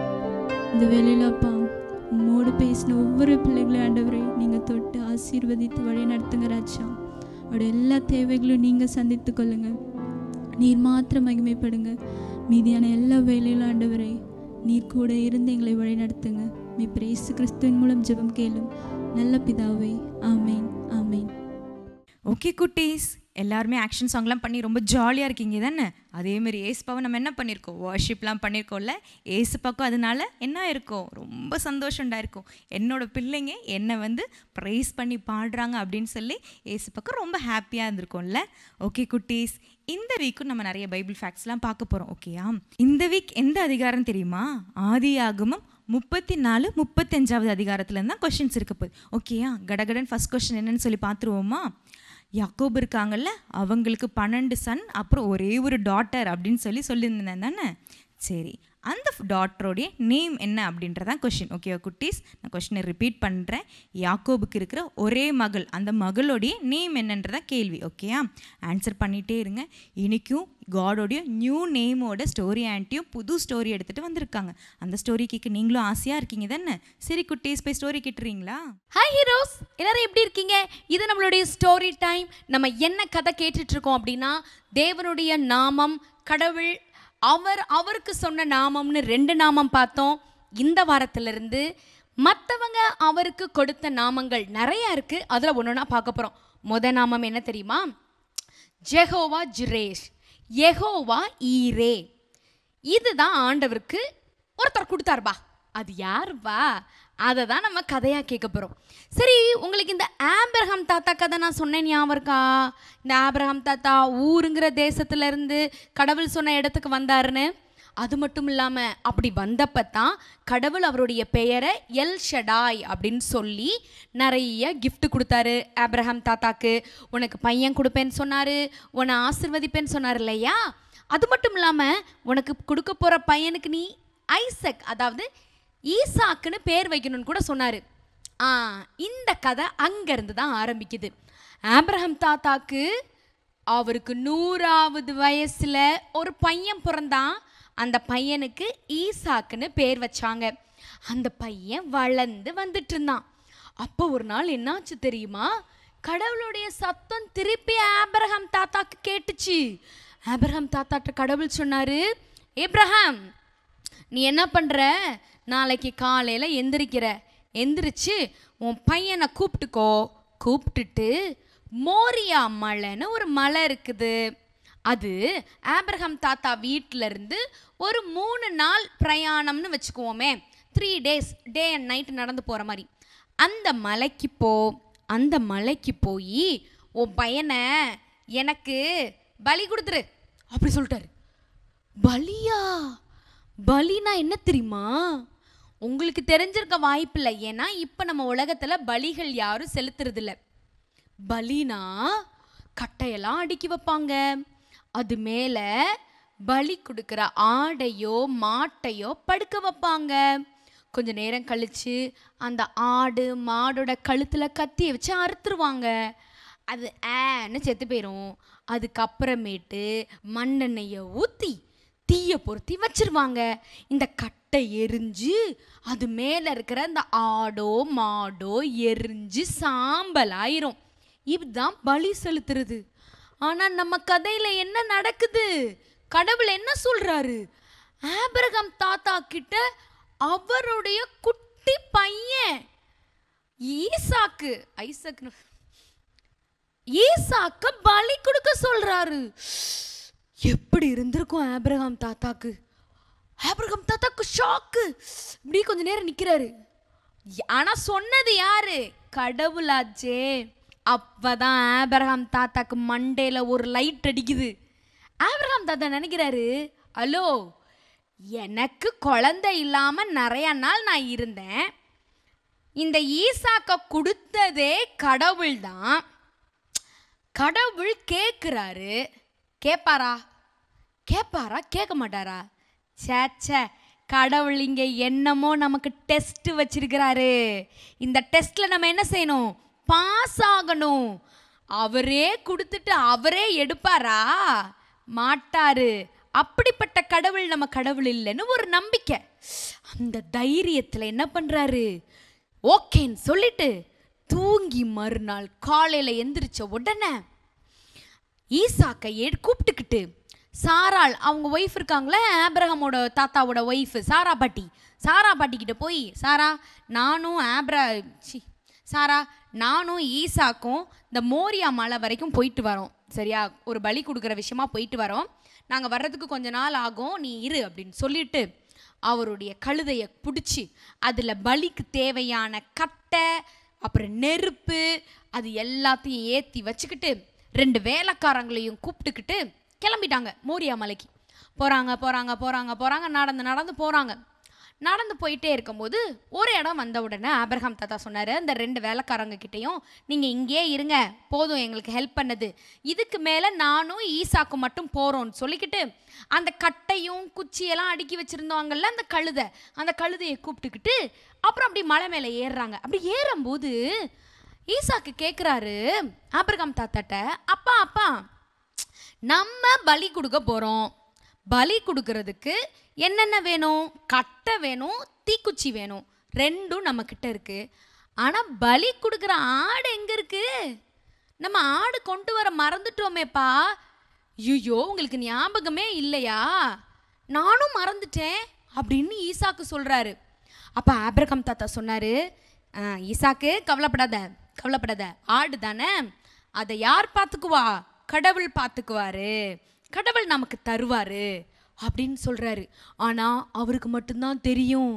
இந்த வேலையில அப்பா உம்மோடு பேசின ஒவ்வொரு பிள்ளைகளையும் ஆண்டவரே நீங்க தொட்டு ஆசீர்வதித்து வழி நடத்துங்க ராஜா அவரோட எல்லா தேவைகளும் நீங்க சந்தித்து கொள்ளுங்க நீர் மாத்திரம் மகிமைப்படுங்க மீதியான எல்லா வேலையிலும் ஆண்டவரே நீர் கூட இருந்து எங்களை வழி நடத்துங்க மீ பிரேசு கிறிஸ்துவின் மூலம் ஜெபம் கேளும் நல்ல பிதாவே ஆமேன் ஆமேன் ஓகே குட்டீஸ் எல்லாருமே ஆக்ஷன் சாங்லாம் பண்ணி ரொம்ப ஜாலியாக இருக்கீங்க தானே அதேமாரி ஏசுப்பாவை நம்ம என்ன பண்ணியிருக்கோம் வார்ஷிப்லாம் பண்ணியிருக்கோம்ல ஏசுப்பாக்கும் அதனால என்ன இருக்கும் ரொம்ப சந்தோஷம்டா இருக்கும் என்னோட பிள்ளைங்க என்னை வந்து ப்ரைஸ் பண்ணி பாடுறாங்க அப்படின்னு சொல்லி ஏசுப்பாக்கு ரொம்ப ஹாப்பியாக இருந்திருக்கும்ல ஓகே குட்டீஸ் இந்த வீக்கும் நம்ம நிறைய பைபிள் ஃபேக்ட்ஸ்லாம் பார்க்க போகிறோம் ஓகேயா இந்த வீக் எந்த அதிகாரம் தெரியுமா ஆதியாகமம் முப்பத்தி நாலு முப்பத்தஞ்சாவது அதிகாரத்துலேருந்து தான் கொஷின்ஸ் இருக்க போகுது ஓகேயா கடகடன் ஃபர்ஸ்ட் கொஸ்டின் என்னன்னு சொல்லி பார்த்துருவோமா யாக்கோப் இருக்காங்கல்ல அவங்களுக்கு பன்னெண்டு சன் அப்புறம் ஒரே ஒரு டாட்டர் அப்படின்னு சொல்லி சொல்லியிருந்தேன் தானே சரி அந்த டாட்டரோடைய நேம் என்ன அப்படின்றதான் கொஷின் ஓகேவா குட்டீஸ் நான் கொஷினை ரிப்பீட் பண்ணுறேன் யாக்கோபுக்கு இருக்கிற ஒரே மகள் அந்த மகளோடைய நேம் என்னன்றதா கேள்வி ஓகேயா ஆன்சர் பண்ணிகிட்டே இருங்க இன்றைக்கும் காடோடைய நியூ நேமோட ஸ்டோரி ஆன்ட்டியும் புது ஸ்டோரி எடுத்துகிட்டு வந்திருக்காங்க அந்த ஸ்டோரி கேட்க நீங்களும் ஆசையாக இருக்கீங்க தானே சரி குட்டீஸ் போய் ஸ்டோரி கேட்டுறீங்களா ஹாய் ஹீரோஸ் எல்லாரும் எப்படி இருக்கீங்க இது நம்மளுடைய ஸ்டோரி டைம் நம்ம என்ன கதை கேட்டுட்டு இருக்கோம் அப்படின்னா தேவனுடைய நாமம் கடவுள் அவர் அவருக்கு சொன்ன நாமம்னு ரெண்டு நாமம் பார்த்தோம் இந்த வாரத்திலிருந்து மற்றவங்க அவருக்கு கொடுத்த நாமங்கள் நிறைய இருக்கு அதில் ஒன்று ஒன்றா பார்க்க போகிறோம் முத நாமம் என்ன தெரியுமா ஜெகோவா ஜிரேஷ் யெகோவா ஈரே இதுதான் ஆண்டவருக்கு ஒருத்தர் கொடுத்தாருப்பா அது யாருப்பா அதை தான் நம்ம கதையாக கேட்க போகிறோம் சரி உங்களுக்கு இந்த ஆபிரகாம் தாத்தா கதை நான் சொன்னேன் ஞாபகம் இருக்கா இந்த ஆபிரகாம் தாத்தா ஊருங்கிற தேசத்துல இருந்து கடவுள் சொன்ன இடத்துக்கு வந்தாருன்னு அது மட்டும் இல்லாமல் அப்படி வந்தப்ப தான் கடவுள் அவருடைய பெயரை எல் ஷடாய் அப்படின்னு சொல்லி நிறைய gift கொடுத்தாரு ஆபிரகாம் தாத்தாக்கு உனக்கு பையன் கொடுப்பேன்னு சொன்னார் உன்னை ஆசிர்வதிப்பேன்னு சொன்னார் இல்லையா அது மட்டும் இல்லாமல் உனக்கு கொடுக்க போகிற பையனுக்கு நீ ஐசக் அதாவது ஈசாக்குன்னு பேர் வைக்கணும்னு கூட சொன்னார் ஆ இந்த கதை அங்கேருந்து தான் ஆரம்பிக்குது ஆபிரகாம் தாத்தாக்கு அவருக்கு நூறாவது வயசுல ஒரு பையன் பிறந்தான் அந்த பையனுக்கு ஈசாக்குன்னு பேர் வச்சாங்க அந்த பையன் வளர்ந்து வந்துட்டு இருந்தான் அப்போ ஒரு நாள் என்னாச்சு தெரியுமா கடவுளுடைய சத்தம் திருப்பி ஆபிரகாம் தாத்தாக்கு கேட்டுச்சு ஆபிரகாம் தாத்தாட்ட கடவுள் சொன்னாரு ஏப்ரஹாம் நீ என்ன பண்ற நாளைக்கு காலையில எந்திரிக்கிற எந்திரிச்சு உன் பையனை கூப்பிட்டுக்கோ கூப்பிட்டுட்டு மோரியா மலைன்னு ஒரு மலை இருக்குது அது ஆபிரகாம் தாத்தா வீட்ல இருந்து ஒரு மூணு நாள் பிரயாணம்னு வச்சுக்குவோமே three days day and night நடந்து போகிற மாதிரி அந்த மலைக்கு போ அந்த மலைக்கு போய் உன் பையனை எனக்கு பலி கொடுத்துரு அப்படி சொல்லிட்டாரு பலியா பலினா என்ன தெரியுமா உங்களுக்கு தெரிஞ்சிருக்க வாய்ப்பில்லை ஏன்னா இப்போ நம்ம உலகத்தில் பலிகள் யாரும் செலுத்துறதில்ல பலினா கட்டையெல்லாம் அடுக்கி வைப்பாங்க அது மேலே பலி கொடுக்குற ஆடையோ மாட்டையோ படுக்க வைப்பாங்க கொஞ்ச நேரம் கழிச்சு அந்த ஆடு மாடோட கழுத்தில் கத்தியை வச்சு அறுத்துருவாங்க அது ஏன்னு செத்து போயிடும் அதுக்கப்புறமேட்டு மண்ணெண்ணெயை ஊற்றி தீயை பொருத்தி வச்சிருவாங்க இந்த கட்டை எரிஞ்சு அது மேலே இருக்கிற அந்த ஆடோ மாடோ எரிஞ்சு சாம்பல் ஆயிரும் இதுதான் பலி செலுத்துறது ஆனால் நம்ம கதையில் என்ன நடக்குது கடவுள் என்ன சொல்றாரு ஆபிரகாம் தாத்தா கிட்ட அவருடைய குட்டி பையன் ஈசாக்கு ஐசக்கு ஈசாக்க பலி கொடுக்க சொல்றாரு எப்படி இருந்திருக்கும் ஆபிரகாம் தாத்தாக்கு ஆபிரகாம் தாத்தாக்கு ஷாக்கு இப்படி கொஞ்ச நேரம் நிக்கிறாரு ஆனா சொன்னது யாரு கடவுளாச்சே அப்பதான் ஆபிரகாம் தாத்தாக்கு மண்டையில ஒரு லைட் அடிக்குது ஆபிரகாம் தாத்தா நினைக்கிறாரு ஹலோ எனக்கு குழந்தை இல்லாம நிறைய நாள் நான் இருந்தேன் இந்த ஈசாக்க கொடுத்ததே கடவுள் தான் கடவுள் கேட்குறாரு கேட்பாரா கேட்பாரா கேட்க மாட்டாரா ச்சே ச்சே கடவுள் இங்கே என்னமோ நமக்கு டெஸ்ட் வச்சிருக்கிறாரு இந்த டெஸ்ட்டில் நம்ம என்ன செய்யணும் பாஸ் ஆகணும் அவரே கொடுத்துட்டு அவரே எடுப்பாரா மாட்டாரு அப்படிப்பட்ட கடவுள் நம்ம கடவுள் இல்லைன்னு ஒரு நம்பிக்கை அந்த தைரியத்தில் என்ன பண்ணுறாரு ஓகேன்னு சொல்லிட்டு தூங்கி மறுநாள் காலையில் எந்திரிச்ச உடனே ஈசாக்கை ஏ கூப்பிட்டுக்கிட்டு சாராள் அவங்க ஒய்ஃப் இருக்காங்களே ஆப்ரஹாமோட தாத்தாவோட ஒய்ஃப் சாரா பாட்டி சாரா பாட்டிக்கிட்ட போய் சாரா நானும் ஆப்ரா சி சாரா நானும் ஈசாக்கும் இந்த மோரியா மலை வரைக்கும் போயிட்டு வரோம் சரியா ஒரு பலி கொடுக்குற விஷயமா போயிட்டு வரோம் நாங்கள் வர்றதுக்கு கொஞ்ச நாள் ஆகும் நீ இரு அப்படின்னு சொல்லிட்டு அவருடைய கழுதையை பிடிச்சி அதில் பலிக்கு தேவையான கட்டை அப்புறம் நெருப்பு அது எல்லாத்தையும் ஏற்றி வச்சுக்கிட்டு ரெண்டு வேலைக்காரங்களையும் கூப்பிட்டுக்கிட்டு கிளம்பிட்டாங்க மோரியா மலைக்கு போகிறாங்க போகிறாங்க போகிறாங்க போகிறாங்க நடந்து நடந்து போகிறாங்க நடந்து போயிட்டே இருக்கும்போது ஒரு இடம் வந்த உடனே ஆபிரகாம் தாத்தா சொன்னார் அந்த ரெண்டு வேலைக்காரங்க கிட்டேயும் நீங்கள் இங்கேயே இருங்க போதும் எங்களுக்கு ஹெல்ப் பண்ணது இதுக்கு மேலே நானும் ஈசாக்கும் மட்டும் போகிறோன்னு சொல்லிக்கிட்டு அந்த கட்டையும் குச்சியெல்லாம் அடுக்கி வச்சுருந்தாங்கல்ல அந்த கழுதை அந்த கழுதையை கூப்பிட்டுக்கிட்டு அப்புறம் அப்படி மலை மேலே ஏறுறாங்க அப்படி ஏறும்போது ஈசாக்கு கேட்குறாரு ஆபிரகாம் தாத்தாட்ட அப்பா அப்பா நம்ம பலி கொடுக்க போகிறோம் பலி கொடுக்கறதுக்கு என்னென்ன வேணும் கட்டை வேணும் தீக்குச்சி வேணும் ரெண்டும் நம்மக்கிட்ட இருக்கு ஆனால் பலி கொடுக்குற ஆடு எங்கே இருக்கு நம்ம ஆடு கொண்டு வர மறந்துட்டோமேப்பா ஐயோ உங்களுக்கு ஞாபகமே இல்லையா நானும் மறந்துட்டேன் அப்படின்னு ஈசாக்கு சொல்கிறாரு அப்போ ஆபிரகாம் தாத்தா சொன்னார் ஈசாக்கு கவலைப்படாத கவலைப்படாத ஆடு தானே அதை யார் பார்த்துக்குவா கடவுள் பார்த்துக்குவாரு கடவுள் நமக்கு தருவாரு அப்படின்னு சொல்கிறாரு ஆனால் அவருக்கு மட்டும்தான் தெரியும்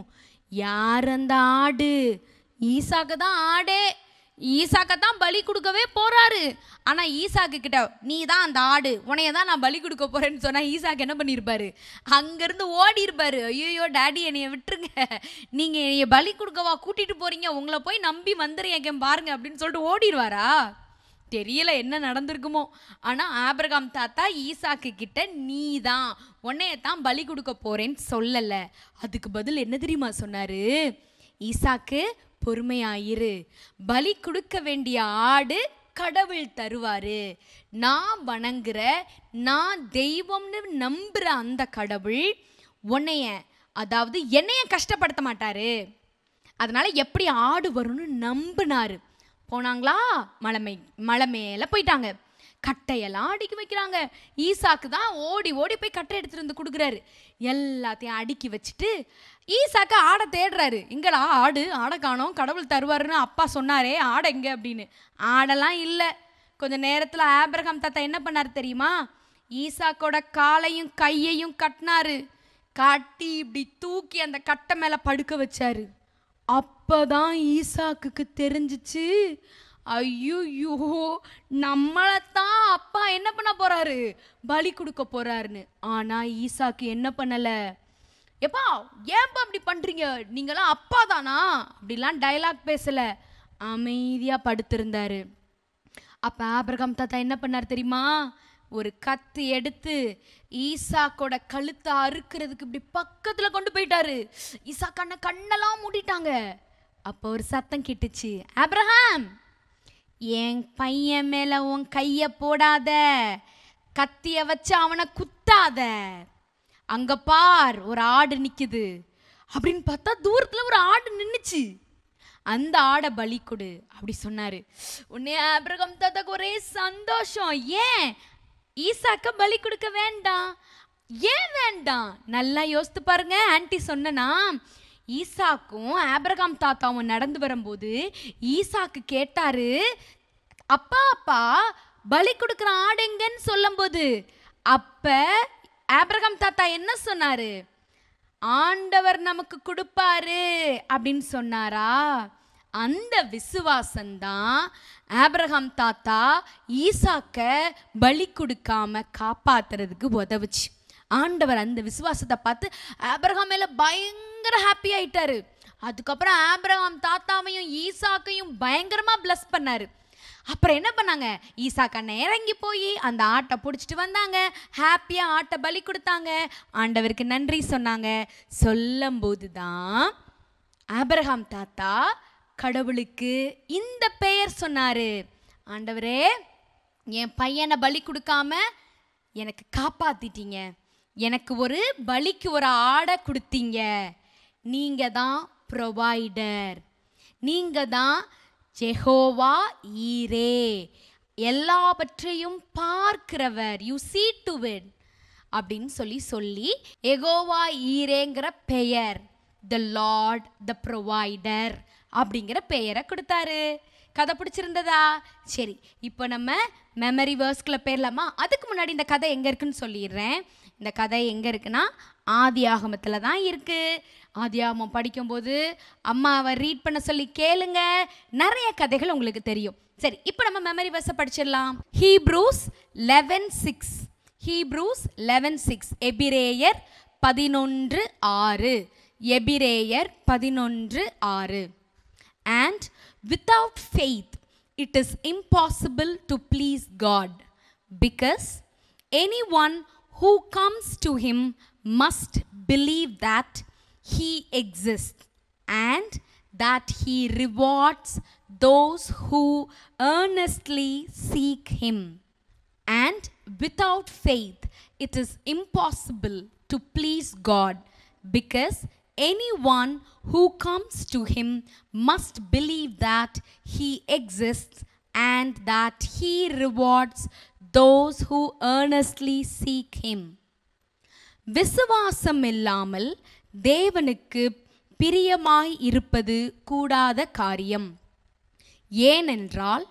யார் அந்த ஆடு ஈசாக்கு தான் ஆடே ஈசாக்க தான் பலி கொடுக்கவே போறாரு ஆனா ஈசாக்கு கிட்ட நீ தான் அந்த ஆடு உன்னைய தான் நான் பலி கொடுக்க போறேன்னு சொன்னா ஈசாக்கு என்ன பண்ணியிருப்பாரு அங்கிருந்து ஓடி இருப்பாரு ஐயோ டாடி என்னைய விட்டுருங்க நீங்க என்னைய பலி கொடுக்கவா கூட்டிட்டு போறீங்க உங்களை போய் நம்பி வந்துடுறேன் பாருங்க அப்படின்னு சொல்லிட்டு ஓடிடுவாரா தெரியல என்ன நடந்திருக்குமோ ஆனா ஆபிரகாம் தாத்தா ஈசாக்கு கிட்ட நீ தான் உன்னைய தான் பலி கொடுக்க போறேன்னு சொல்லல அதுக்கு பதில் என்ன தெரியுமா சொன்னாரு ஈசாக்கு பொறுமையாயிரு பலி கொடுக்க வேண்டிய ஆடு கடவுள் தருவாரு நான் வணங்குற நான் தெய்வம்னு நம்புற அந்த கடவுள் உன்னைய அதாவது என்னைய கஷ்டப்படுத்த மாட்டாரு அதனால எப்படி ஆடு வரும்னு நம்பினாரு போனாங்களா மலை மே மலை மேலே போயிட்டாங்க கட்டையெல்லாம் அடுக்கி வைக்கிறாங்க ஈசாக்கு தான் ஓடி ஓடி போய் கட்டை எடுத்துட்டு வந்து கொடுக்குறாரு எல்லாத்தையும் அடுக்கி வச்சுட்டு ஈசாக்கு ஆடை தேடுறாரு எங்கடா ஆடு ஆடை காணோம் கடவுள் தருவாருன்னு அப்பா சொன்னாரே ஆடை எங்க அப்படின்னு ஆடெல்லாம் இல்லை கொஞ்ச நேரத்தில் ஆபிரகாம் தாத்தா என்ன பண்ணாரு தெரியுமா ஈசாக்கோட காலையும் கையையும் கட்டினாரு கட்டி இப்படி தூக்கி அந்த கட்டை மேலே படுக்க வச்சாரு அப்பதான் ஈசாக்குக்கு தெரிஞ்சிச்சு ஐயோ நம்மளைத்தான் அப்பா என்ன பண்ண போறாரு பலி கொடுக்க போறாருன்னு ஆனா ஈசாக்கு என்ன பண்ணல எப்பா ஏன்பா அப்படி பண்றீங்க நீங்களாம் அப்பா தானா அப்படிலாம் டைலாக் பேசல அமைதியா படுத்திருந்தாரு அப்ப ஆபிரகாம் தாத்தா என்ன பண்ணார் தெரியுமா ஒரு கத்தி எடுத்து ஈசாக்கோட கழுத்தை அறுக்கிறதுக்கு இப்படி பக்கத்துல கொண்டு போயிட்டாரு ஈசா கண்ண கண்ணெல்லாம் மூடிட்டாங்க அப்போ ஒரு சத்தம் கேட்டுச்சு ஆபிரகாம் என் பையன் மேல உன் கைய போடாத கத்திய வச்சு அவனை குத்தாத அங்க பார் ஒரு ஆடு நிக்குது அப்படின்னு பார்த்தா தூரத்துல ஒரு ஆடு நின்னுச்சு அந்த ஆடை பலி கொடு அப்படி சொன்னாரு உடனே ஆபிரகாம் தாத்தாக்கு ஒரே சந்தோஷம் ஏன் ஈசாக்க பலி கொடுக்க வேண்டாம் ஏன் வேண்டாம் நல்லா யோசித்து பாருங்க ஆன்ட்டி சொன்னனா ஈசாக்கும் ஆபிரகாம் தாத்தாவும் நடந்து வரும்போது ஈசாக்கு கேட்டாரு அப்பா அப்பா பலி கொடுக்குற ஆடு எங்கன்னு சொல்லும்போது அப்ப ஆபிரகாம் தாத்தா என்ன சொன்னாரு ஆண்டவர் நமக்கு கொடுப்பாரு அப்படின்னு சொன்னாரா அந்த விசுவாசம்தான் ஆபிரகாம் தாத்தா ஈசாக்க பலி கொடுக்காம காப்பாத்துறதுக்கு உதவுச்சு ஆண்டவர் அந்த விசுவாசத்தை பார்த்து ஆபிரகாம் மேல பயங்கர ஹாப்பி ஆயிட்டாரு அதுக்கப்புறம் ஆபிரகாம் தாத்தாவையும் ஈசாக்கையும் பயங்கரமா bless பண்ணாரு அப்புறம் என்ன பண்ணாங்க ஈசா கண்ணை இறங்கி போய் அந்த ஆட்டை பிடிச்சிட்டு வந்தாங்க ஹாப்பியாக ஆட்டை பலி கொடுத்தாங்க ஆண்டவருக்கு நன்றி சொன்னாங்க சொல்லும்போது தான் ஆபிரகாம் தாத்தா கடவுளுக்கு இந்த பெயர் சொன்னாரு ஆண்டவரே என் பையனை பலி கொடுக்காம எனக்கு காப்பாத்திட்டீங்க எனக்கு ஒரு பலிக்கு ஒரு ஆடை கொடுத்தீங்க நீங்க தான் ப்ரொவைடர் நீங்க தான் ஜெஹோவா ஈரே எல்லாவற்றையும் பார்க்கிறவர் யூ see டு it அப்படின்னு சொல்லி சொல்லி எகோவா ஈரேங்கிற பெயர் த லார்ட் த ப்ரொவைடர் அப்படிங்கிற பெயரை கொடுத்தாரு கதை பிடிச்சிருந்ததா சரி இப்போ நம்ம மெமரி வேர்ஸ்கில் பேர்லாமா அதுக்கு முன்னாடி இந்த கதை எங்கே இருக்குன்னு சொல்லிடுறேன் இந்த கதை எங்கே இருக்குன்னா ஆதி ஆகமத்தில் தான் இருக்குது ஆதி ஆகமம் படிக்கும்போது அம்மாவை ரீட் பண்ண சொல்லி கேளுங்க நிறைய கதைகள் உங்களுக்கு தெரியும் சரி இப்போ நம்ம மெமரி வேர்ஸை படிச்சிடலாம் Hebrews eleven six Hebrews eleven six எபிரேயர் பதினொன்று ஆறு எபிரேயர் பதினொன்று ஆறு and without faith it is impossible to please God because anyone who comes to him must believe that he exists and that he rewards those who earnestly seek him and without faith it is impossible to please God because anyone who comes to him must believe that he exists and that he rewards those who earnestly seek him விசுவாசம் இல்லாமல் தேவனுக்கு பிரியமாய் இருப்பது கூடாத காரியம் ஏனென்றால்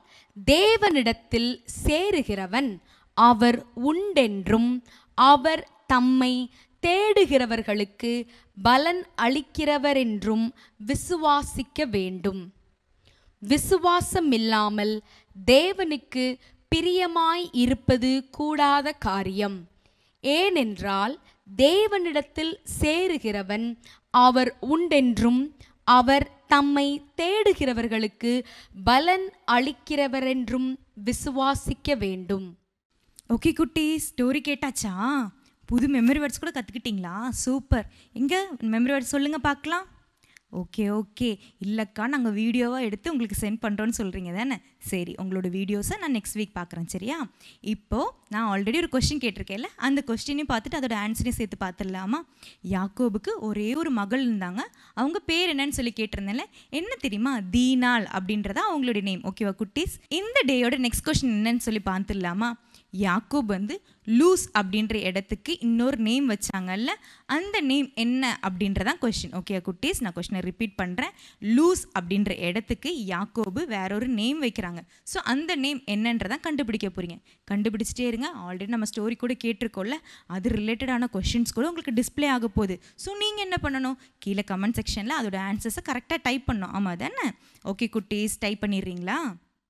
தேவனிடத்தில் சேருகிறவன் அவர் உண்டென்றும் அவர் தம்மை தேடுகிறவர்களுக்கு பலன் அளிக்கிறவர் என்றும் விசுவாசிக்க வேண்டும் விசுவாசம் இல்லாமல் தேவனுக்கு பிரியமாய் இருப்பது கூடாத காரியம் ஏனென்றால் தேவனிடத்தில் சேருகிறவன் அவர் உண்டென்றும் அவர் தம்மை தேடுகிறவர்களுக்கு பலன் அளிக்கிறவரென்றும் விசுவாசிக்க வேண்டும் ஓகே குட்டி ஸ்டோரி கேட்டாச்சா புது மெமரி வேர்ட்ஸ் கூட கற்றுக்கிட்டீங்களா சூப்பர் எங்கே மெமரி வேர்ட்ஸ் சொல்லுங்கள் பார்க்கலாம் ஓகே ஓகே இல்லைக்கா நாங்கள் வீடியோவாக எடுத்து உங்களுக்கு சென்ட் பண்ணுறோன்னு சொல்கிறீங்க தானே சரி உங்களோட வீடியோஸை நான் நெக்ஸ்ட் வீக் பார்க்குறேன் சரியா இப்போது நான் ஆல்ரெடி ஒரு கொஸ்டின் கேட்டிருக்கேன்ல அந்த கொஸ்டினையும் பார்த்துட்டு அதோட ஆன்சரையும் சேர்த்து பார்த்துடலாமா யாக்கோபுக்கு ஒரே ஒரு மகள் இருந்தாங்க அவங்க பேர் என்னன்னு சொல்லி கேட்டிருந்தேன்ல என்ன தெரியுமா தீனாள் அப்படின்றதா அவங்களுடைய நேம் ஓகேவா குட்டீஸ் இந்த டேயோட நெக்ஸ்ட் கொஸ்டின் என்னன்னு சொல்லி பார்த்துடலாமா யாக்கோப் வந்து லூஸ் அப்படின்ற இடத்துக்கு இன்னொரு நேம் வச்சாங்கல்ல அந்த நேம் என்ன அப்படின்றதான் கொஷின் ஓகே குட்டீஸ் நான் கொஷினை ரிப்பீட் பண்ணுறேன் லூஸ் அப்படின்ற இடத்துக்கு யாக்கோபு வேற ஒரு நேம் வைக்கிறாங்க ஸோ அந்த நேம் என்னன்றதான் கண்டுபிடிக்க போகிறீங்க கண்டுபிடிச்சிட்டே இருங்க ஆல்ரெடி நம்ம ஸ்டோரி கூட கேட்டிருக்கோம்ல அது ரிலேட்டடான கொஷின்ஸ் கூட உங்களுக்கு டிஸ்ப்ளே ஆக போகுது ஸோ நீங்கள் என்ன பண்ணணும் கீழே கமெண்ட் செக்ஷனில் அதோட ஆன்சர்ஸை கரெக்டாக டைப் பண்ணணும் ஆமாம் தானே ஓகே குட்டீஸ் டைப் பண்ணிடுறீங்களா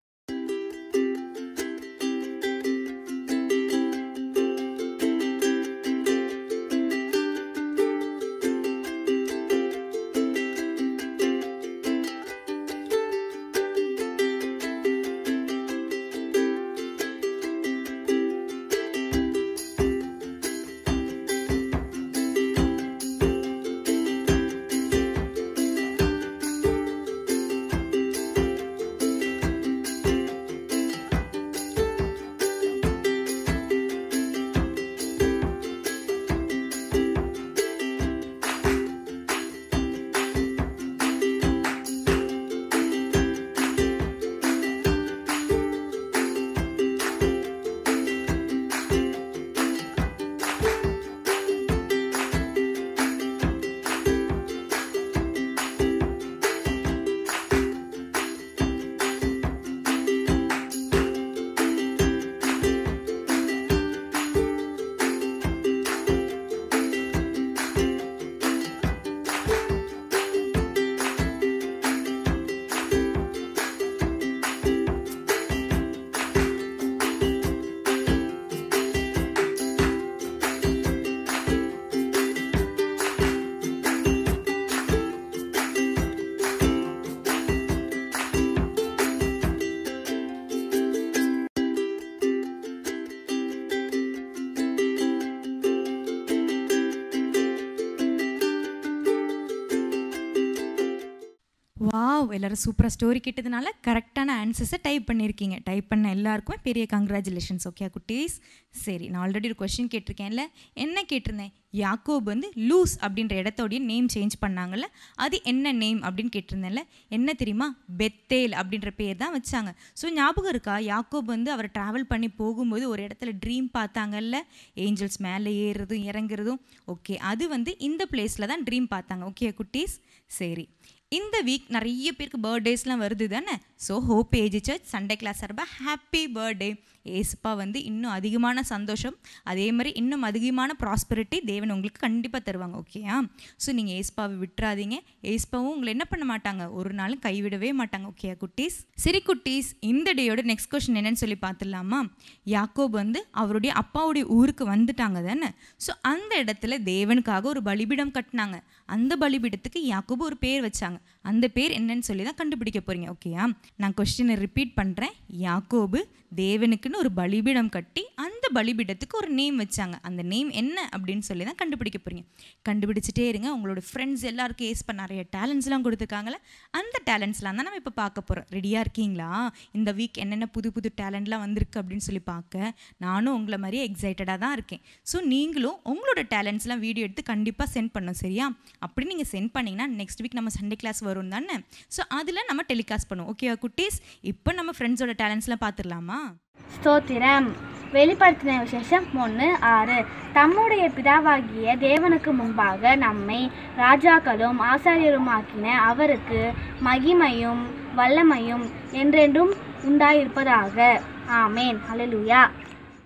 வாவ் எல்லாரும் சூப்பராக ஸ்டோரி கேட்டதுனால கரெக்டான ஆன்சர்ஸை டைப் பண்ணியிருக்கீங்க டைப் பண்ண எல்லாருக்குமே பெரிய கங்க்ராச்சுலேஷன்ஸ் ஓகே குட்டீஸ் சரி நான் ஆல்ரெடி ஒரு கொஷின் கேட்டிருக்கேன்ல என்ன கேட்டிருந்தேன் யாக்கோப் வந்து லூஸ் அப்படின்ற இடத்தோடைய நேம் சேஞ்ச் பண்ணாங்கல்ல அது என்ன நேம் அப்படின்னு கேட்டிருந்தேன்ல என்ன தெரியுமா பெத்தேல் அப்படின்ற பேர் தான் வச்சாங்க ஸோ ஞாபகம் இருக்கா யாக்கோப் வந்து அவர் ட்ராவல் பண்ணி போகும்போது ஒரு இடத்துல ட்ரீம் பார்த்தாங்கல்ல ஏஞ்சல்ஸ் மேலே ஏறுறதும் இறங்குறதும் ஓகே அது வந்து இந்த பிளேஸில் தான் ட்ரீம் பார்த்தாங்க ஓகே குட்டீஸ் சரி இந்த வீக் நிறைய பேருக்கு பர்த்டேஸ்லாம் வருது தானே so hope age church Sunday class சார்பாக ஹாப்பி பர்த்டே ஏசுப்பா வந்து இன்னும் அதிகமான சந்தோஷம் அதே மாதிரி இன்னும் அதிகமான ப்ராஸ்பரிட்டி தேவன் உங்களுக்கு கண்டிப்பாக தருவாங்க ஓகேயா ஸோ நீங்கள் ஏசுப்பாவை விட்டுறாதீங்க ஏசுப்பாவும் உங்களை என்ன பண்ண மாட்டாங்க ஒரு நாளும் கைவிடவே மாட்டாங்க ஓகேயா குட்டீஸ் சரி குட்டீஸ் இந்த டேயோட நெக்ஸ்ட் கொஸ்டின் என்னன்னு சொல்லி பார்த்துடலாமா யாக்கோப் வந்து அவருடைய அப்பாவுடைய ஊருக்கு வந்துட்டாங்க தானே ஸோ அந்த இடத்துல தேவனுக்காக ஒரு பலிபீடம் கட்டினாங்க அந்த பலிபீடத்துக்கு யாக்கோபு ஒரு பேர் வச்சாங்க அந்த பேர் என்னன்னு சொல்லி தான் கண்டுபிடிக்க போறீங்க ஓகேயா நான் கொஸ்டினை ரிப்பீட் பண்ணுறேன் யாக்கோபு தேவனுக்குன்னு ஒரு பலிபீடம் கட்டி அந்த பலிபீடத்துக்கு ஒரு நேம் வச்சாங்க அந்த நேம் என்ன அப்படின்னு சொல்லி தான் கண்டுபிடிக்க போறீங்க கண்டுபிடிச்சிட்டே இருங்க உங்களோட ஃப்ரெண்ட்ஸ் எல்லாருக்கும் ஏஸ் பண்ண நிறைய டேலண்ட்ஸ்லாம் கொடுத்துருக்காங்களே அந்த டேலண்ட்ஸ்லாம் தான் நம்ம இப்போ பார்க்க போகிறோம் ரெடியாக இருக்கீங்களா இந்த வீக் என்னென்ன புது புது டேலண்ட்லாம் வந்திருக்கு அப்படின்னு சொல்லி பார்க்க நானும் உங்களை மாதிரியே எக்ஸைட்டடாக தான் இருக்கேன் ஸோ நீங்களும் உங்களோட டேலண்ட்ஸ்லாம் வீடியோ எடுத்து கண்டிப்பாக சென்ட் பண்ணணும் சரியா அப்படி நீங்கள் சென்ட் பண்ணிங்கன்னா நெக்ஸ்ட் வீக் நம்ம சண்டே கிளாஸ் வரும் தானே ஸோ அதில் நம்ம டெலிகாஸ்ட் பண்ணுவோம் ஓகேவா குட்டீஸ் இப்போ நம்ம ஃப்ரெண்ட்ஸோட டேலண்ட்ஸ்லாம் பார்த்துடலாமா ஸ்தோத்திரம் வெளிப்படுத்தின விசேஷம் ஒன்று ஆறு தம்முடைய பிதாவாகிய தேவனுக்கு முன்பாக நம்மை ராஜாக்களும் ஆசாரியருமாக்கின அவருக்கு மகிமையும் வல்லமையும் என்றென்றும் உண்டாயிருப்பதாக ஆமேன் ஹalleluya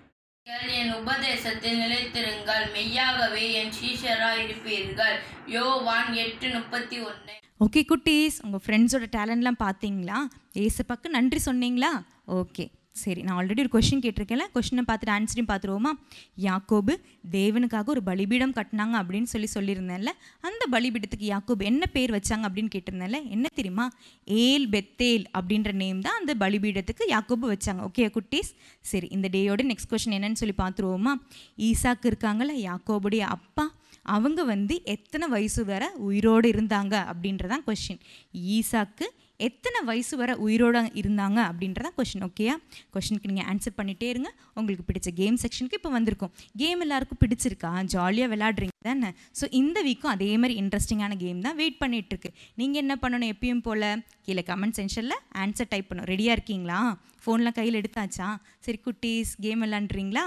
நீங்கள் என் உபதேசத்தில் நிலைத்திருங்கள் மெய்யாகவே என் சீஷராய் இருப்பீர்கள் யோவான் எட்டு முப்பத்தி ஒன்று ஓகே குட்டீஸ் உங்கள் ஃப்ரெண்ட்ஸோட டேலண்ட்லாம் பார்த்தீங்களா ஏசப்பாக்கு நன்றி சொன்னீங்களா ஓகே சரி நான் ஆல்ரெடி ஒரு கொஷின் கேட்டிருக்கேன்ல கொஷினை பார்த்துட்டு ஆன்சரையும் பார்த்துருவோமா யாக்கோபு தேவனுக்காக ஒரு பலிபீடம் கட்டினாங்க அப்படின்னு சொல்லி சொல்லியிருந்தேன்ல அந்த பலிபீடத்துக்கு யாக்கோபு என்ன பேர் வச்சாங்க அப்படின்னு கேட்டிருந்தேன்ல என்ன தெரியுமா ஏல் பெத்தேல் அப்படின்ற நேம் தான் அந்த பலிபீடத்துக்கு யாக்கோபு வச்சாங்க ஓகே குட்டீஸ் சரி இந்த டேயோட நெக்ஸ்ட் கொஷின் என்னன்னு சொல்லி பார்த்துருவோமா ஈசாக்கு இருக்காங்கல்ல யாக்கோபுடைய அப்பா அவங்க வந்து எத்தனை வயசு வரை உயிரோடு இருந்தாங்க அப்படின்றதான் கொஷின் ஈசாக்கு எத்தனை வயசு வரை உயிரோடு இருந்தாங்க அப்படின்றதான் கொஷின் ஓகேயா கொஷினுக்கு நீங்கள் ஆன்சர் பண்ணிகிட்டே இருங்க உங்களுக்கு பிடிச்ச கேம் செக்ஷனுக்கு இப்போ வந்திருக்கும் கேம் எல்லாருக்கும் பிடிச்சிருக்கா ஜாலியாக விளையாடுறீங்க தானே ஸோ இந்த வீக்கும் அதே மாதிரி இன்ட்ரெஸ்டிங்கான கேம் தான் வெயிட் பண்ணிட்டு இருக்கு நீங்கள் என்ன பண்ணணும் எப்பயும் போல் கீழே கமெண்ட் செக்ஷனில் ஆன்சர் டைப் பண்ணணும் ரெடியாக இருக்கீங்களா ஃபோன்லாம் கையில் எடுத்தாச்சா சரி குட்டீஸ் கேம் விளாண்டுறீங்களா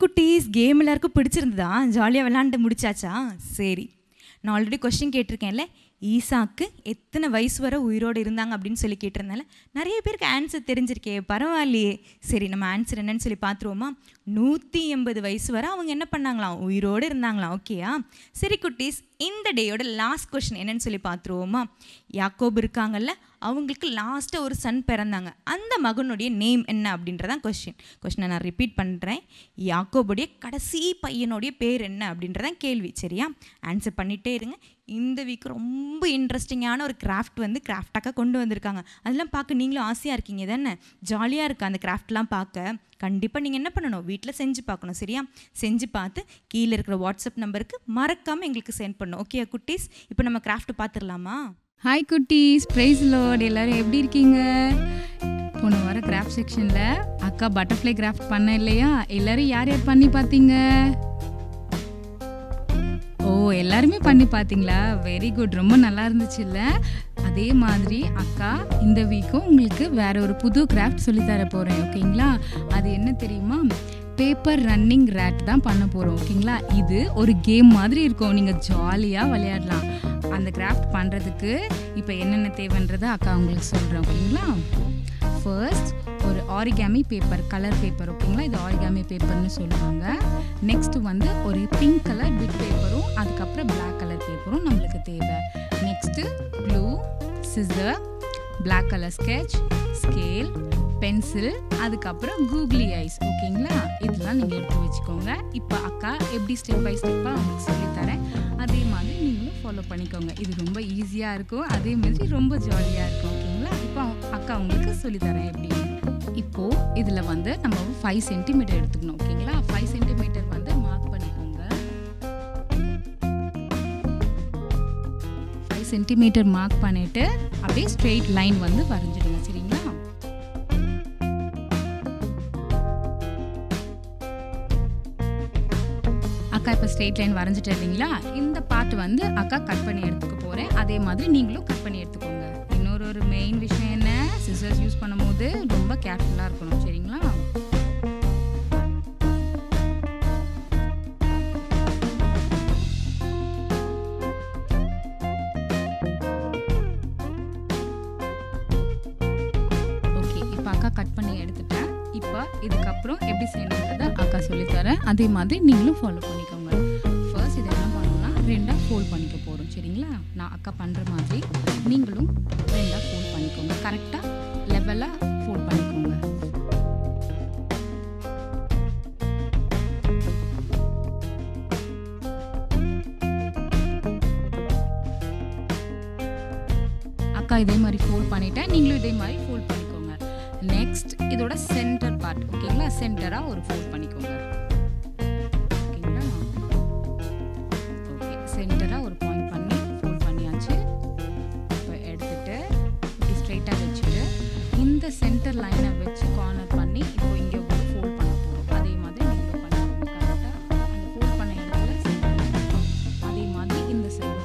குட்டீஸ் கேம் எல்லாருக்கும் பிடிச்சிருந்ததா ஜாலியாக விளாண்டு முடிச்சாச்சா சரி நான் ஆல்ரெடி கொஸ்டின் கேட்டிருக்கேன்ல ஈசாக்கு எத்தனை வயசு வரை உயிரோடு இருந்தாங்க அப்படின்னு சொல்லி கேட்டிருந்தால நிறைய பேருக்கு ஆன்சர் தெரிஞ்சிருக்கே பரவாயில்லையே சரி நம்ம ஆன்சர் என்னன்னு சொல்லி பார்த்துருவோமா நூற்றி எண்பது வயசு வரை அவங்க என்ன பண்ணாங்களாம் உயிரோடு இருந்தாங்களாம் ஓகேயா சரி குட்டீஸ் இந்த டேயோட லாஸ்ட் கொஷின் என்னன்னு சொல்லி பார்த்துருவோமா யாக்கோப் இருக்காங்கல்ல அவங்களுக்கு லாஸ்ட்டாக ஒரு சன் பிறந்தாங்க அந்த மகனுடைய நேம் என்ன அப்படின்றதான் கொஷின் கொஷினை நான் ரிப்பீட் பண்ணுறேன் யாக்கோபுடைய கடைசி பையனுடைய பேர் என்ன அப்படின்றதான் கேள்வி சரியா ஆன்சர் பண்ணிகிட்டே இருங்க இந்த வீக் ரொம்ப இன்ட்ரெஸ்டிங்கான ஒரு கிராஃப்ட் வந்து கிராஃப்டாக கொண்டு வந்திருக்காங்க அதெல்லாம் பார்க்க நீங்களும் ஆசையாக இருக்கீங்க தானே ஜாலியாக இருக்குது அந்த கிராஃப்ட்லாம் பார்க்க கண்டிப்பாக நீங்கள் என்ன பண்ணணும் வீட்டில் செஞ்சு பார்க்கணும் சரியா செஞ்சு பார்த்து கீழே இருக்கிற வாட்ஸ்அப் நம்பருக்கு மறக்காமல் எங்களுக்கு சென்ட் பண்ணணும் ஓகே குட்டீஸ் இப்போ நம்ம கிராஃப்ட் பார்த்துடலாமா ஹாய் குட்டீஸ் ப்ரைஸ் லோட் எல்லாரும் எப்படி இருக்கீங்க போன வார கிராஃப்ட் செக்ஷனில் அக்கா பட்டர்ஃப்ளை கிராஃப்ட் பண்ண இல்லையா எல்லாரும் யார் யார் பண்ணி பார்த்தீங்க ஓ எல்லாருமே பண்ணி பார்த்தீங்களா வெரி குட் ரொம்ப நல்லா இருந்துச்சுல்ல அதே மாதிரி அக்கா இந்த வீக்கும் உங்களுக்கு வேற ஒரு புது கிராஃப்ட் சொல்லித்தர போகிறேன் ஓகேங்களா அது என்ன தெரியுமா பேப்பர் ரன்னிங் ரேட் தான் பண்ண போகிறோம் ஓகேங்களா இது ஒரு கேம் மாதிரி இருக்கும் நீங்கள் ஜாலியாக விளையாடலாம் அந்த கிராஃப்ட் பண்ணுறதுக்கு இப்போ என்னென்ன தேவைன்றதை அக்கா உங்களுக்கு சொல்கிறேன் ஓகேங்களா ஃபர்ஸ்ட் ஒரு ஆரிகாமி பேப்பர் கலர் பேப்பர் ஓகேங்களா இது ஆரிகாமி பேப்பர்னு சொல்லுவாங்க நெக்ஸ்ட் வந்து ஒரு பிங்க் கலர் பிட் பேப்பரும் அதுக்கப்புறம் பிளாக் கலர் பேப்பரும் நம்மளுக்கு தேவை next blue scissor black colour sketch scale pencil அதுக்கப்புறம் கூகுளி ஐஸ் ஓகேங்களா இதெல்லாம் நீங்கள் எடுத்து வச்சுக்கோங்க இப்போ அக்கா எப்படி ஸ்டெப் பை ஸ்டெப்பாக உங்களுக்கு சொல்லித்தரேன் அதே மாதிரி நீங்களும் ஃபாலோ பண்ணிக்கோங்க இது ரொம்ப ஈஸியாக இருக்கும் அதே மாதிரி ரொம்ப ஜாலியாக இருக்கும் ஓகேங்களா இப்போ அவங்க- அக்கா உங்களுக்கு சொல்லித்தரேன் எப்படின்னு இப்போ இதில் வந்து நம்ம ஃபைவ் சென்டிமீட்டர் எடுத்துக்கணும் ஓகேங்களா ஃபைவ் சென்டிமீட்டர் வந்து மார்க் பண்ணிக்கோங்க ஃபைவ் சென்டிமீட்டர் மார்க் பண்ணிட்டு அப்படியே ஸ்ட்ரெயிட் லைன் வந்து வரைஞ்சிடுங்க சரிங்களா அக்கா இப்போ ஸ்ட்ரெயிட் லைன் வரைஞ்சிட்டு இல்லைங்களா இந்த பார்ட் வந்து அக்கா கட் பண்ணி எடுத்துக்க போகிறேன் அதே மாதிரி நீங்களும் கட் பண்ணி எடுத்துக்கோங்க இன்னொரு ஒரு மெயின் விஷயம் என்ன சிசர்ஸ் யூஸ் பண்ணும்போது ரொம்ப கேர்ஃபுல்லாக இருக்கணும் சரிங்களா ஓகே இப்போ அக்கா கட் பண்ணி எடுத்துட்டேன் இப்போ இதுக்கப்புறம் எப்படி செய்யணுன்றதை அக்கா சொல்லித்தரேன் அதே மாதிரி நீங்களும் ஃபாலோ பண்ணிக்கோங்க ஃபர்ஸ்ட் இதை என்ன பண்ணணும்னா ரெண்டாக ஃபோல்ட் பண்ணிக்க போகிறோம் சரிங்களா நான் அக்கா பண்ணுற மாதிரி நீங்களும் ரெண்டாக ஃபோல்ட் பண்ணிக்கோங்க கரெக்டாக லெவலாக ஃபோல்ட் பண்ணிக்கோங்க அக்கா இதே மாதிரி ஃபோல்ட் பண்ணிட்டேன் நீங்களும் இதே மாதிரி ஃபோல்ட் பண்ணிக்கோங்க நெக்ஸ்ட் இதோட சென்டர் பார்ட் ஓகேங்களா சென்டராக ஒரு ஃபோல்ட் பண்ணிக்கோங்க ஓகேங்களா ஓகே சென்டராக ஒரு பாயிண்ட் பண்ணி ஃபோல்ட் பண்ணியாச்சு இப்போ எடுத்துட்டு இப்படி ஸ்ட்ரைட்டாக வச்சுட்டு இந்த சென்டர் லைனை வச்சு கார்னர் பண்ணி இப்போ இங்கே ஒரு ஃபோல்ட் பண்ண போகிறோம் அதே மாதிரி நீங்கள் பண்ணிக்கோங்க கரெக்டாக அந்த ஃபோல்ட் பண்ண இடத்துல center line. அதே மாதிரி இந்த சைடு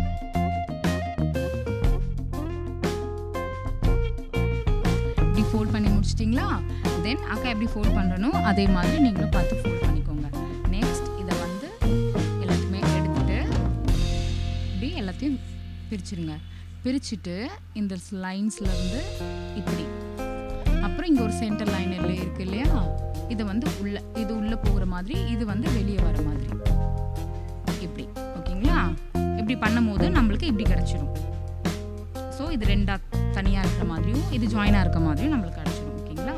இப்படி ஃபோல்ட் பண்ணி முடிச்சிட்டிங்களா தென் அக்கா எப்படி ஃபோல்ட் பண்ணுறனோ அதே மாதிரி நீங்களும் பார்த்து ஃபோல்ட் பண்ணிக்கோங்க நெக்ஸ்ட் இதை வந்து எல்லாத்தையுமே எடுத்துட்டு இப்படி எல்லாத்தையும் பிரிச்சிருங்க பிரிச்சுட்டு இந்த லைன்ஸ்ல இருந்து இப்படி அப்புறம் இங்கே ஒரு சென்டர் லைன் இருக்கு இல்லையா இதை வந்து உள்ள இது உள்ள போகிற மாதிரி இது வந்து வெளியே வர மாதிரி இப்படி ஓகேங்களா இப்படி பண்ணும்போது நம்மளுக்கு இப்படி கிடச்சிரும் ஸோ இது ரெண்டா தனியாக இருக்கிற மாதிரியும் இது ஜாயினாக இருக்க மாதிரியும் நம்மளுக்கு கிடச்சிரும் ஓகேங்களா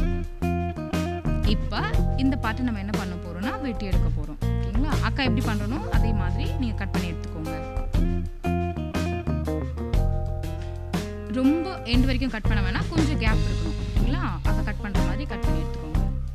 இப்போ இந்த பாட்டு நம்ம என்ன பண்ண போறோம்னா வெட்டி எடுக்க போகிறோம் ஓகேங்களா அக்கா எப்படி பண்ணுறனோ அதே மாதிரி நீங்கள் கட் பண்ணி எடுத்துக்கோங்க ரொம்ப எண்ட் வரைக்கும் கட் பண்ண வேணாம் கொஞ்சம் கேப் இருக்கணும் ஓகேங்களா அக்கா கட் பண்ணுற மாதிரி கட் பண்ணி எடுத்துக்கோங்க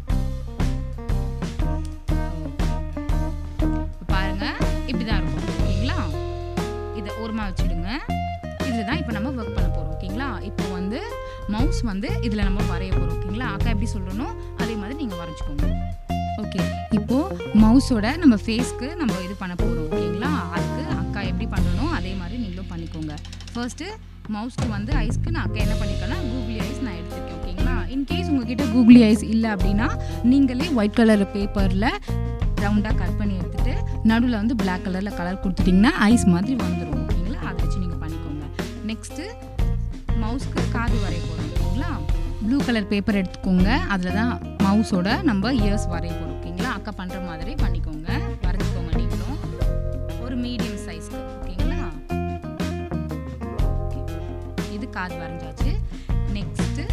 இப்ப பாருங்க இப்படிதான் இருக்கும் ஓகேங்களா இதை ஓரமாக வச்சுடுங்க இதில் தான் இப்போ நம்ம ஒர்க் பண்ண போகிறோம் ஓகேங்களா இப்போ வந்து மவுஸ் வந்து இதில் நம்ம வரைய போகிறோம் ஓகேங்களா அக்கா எப்படி சொல்லணும் அதே மாதிரி நீங்கள் வரைஞ்சிக்கோங்க ஓகே இப்போ மவுஸோட நம்ம ஃபேஸ்க்கு நம்ம இது பண்ண போகிறோம் ஓகேங்களா அதுக்கு அக்கா எப்படி பண்ணணும் அதே மாதிரி நீங்களும் பண்ணிக்கோங்க ஃபர்ஸ்ட்டு மவுஸ்க்கு வந்து ஐஸ்க்கு நான் அக்கா என்ன பண்ணியிருக்கேன்னா கூகுளி ஐஸ் நான் எடுத்திருக்கேன் ஓகேங்களா இன்கேஸ் உங்ககிட்ட கூகுளி ஐஸ் இல்லை அப்படின்னா நீங்களே ஒயிட் கலர் பேப்பரில் ரவுண்டாக கட் பண்ணி எடுத்துட்டு நடுவில் வந்து Black கலரில் கலர் கொடுத்துட்டிங்கன்னா ஐஸ் மாதிரி வந்துடும் ஓகேங்களா அதை வச்சு நீங்கள் பண்ணிக்கோங்க நெக்ஸ்ட்டு மவுஸ்க்கு காது வரைய போகிறோம் ஓகேங்களா ப்ளூ கலர் பேப்பர் எடுத்துக்கோங்க அதில் தான் மவுஸோட நம்ம இயர்ஸ் வரைய போகிறோம் ஓகேங்களா அக்கா பண்ணுற மாதிரி பண்ணிக்கோங்க வரைஞ்சிக்கோங்க நீங்களும் ஒரு மீடியம் சைஸ்க்கு ஓகேங்களா Okay. இது காது வரைஞ்சாச்சு நெக்ஸ்ட்டு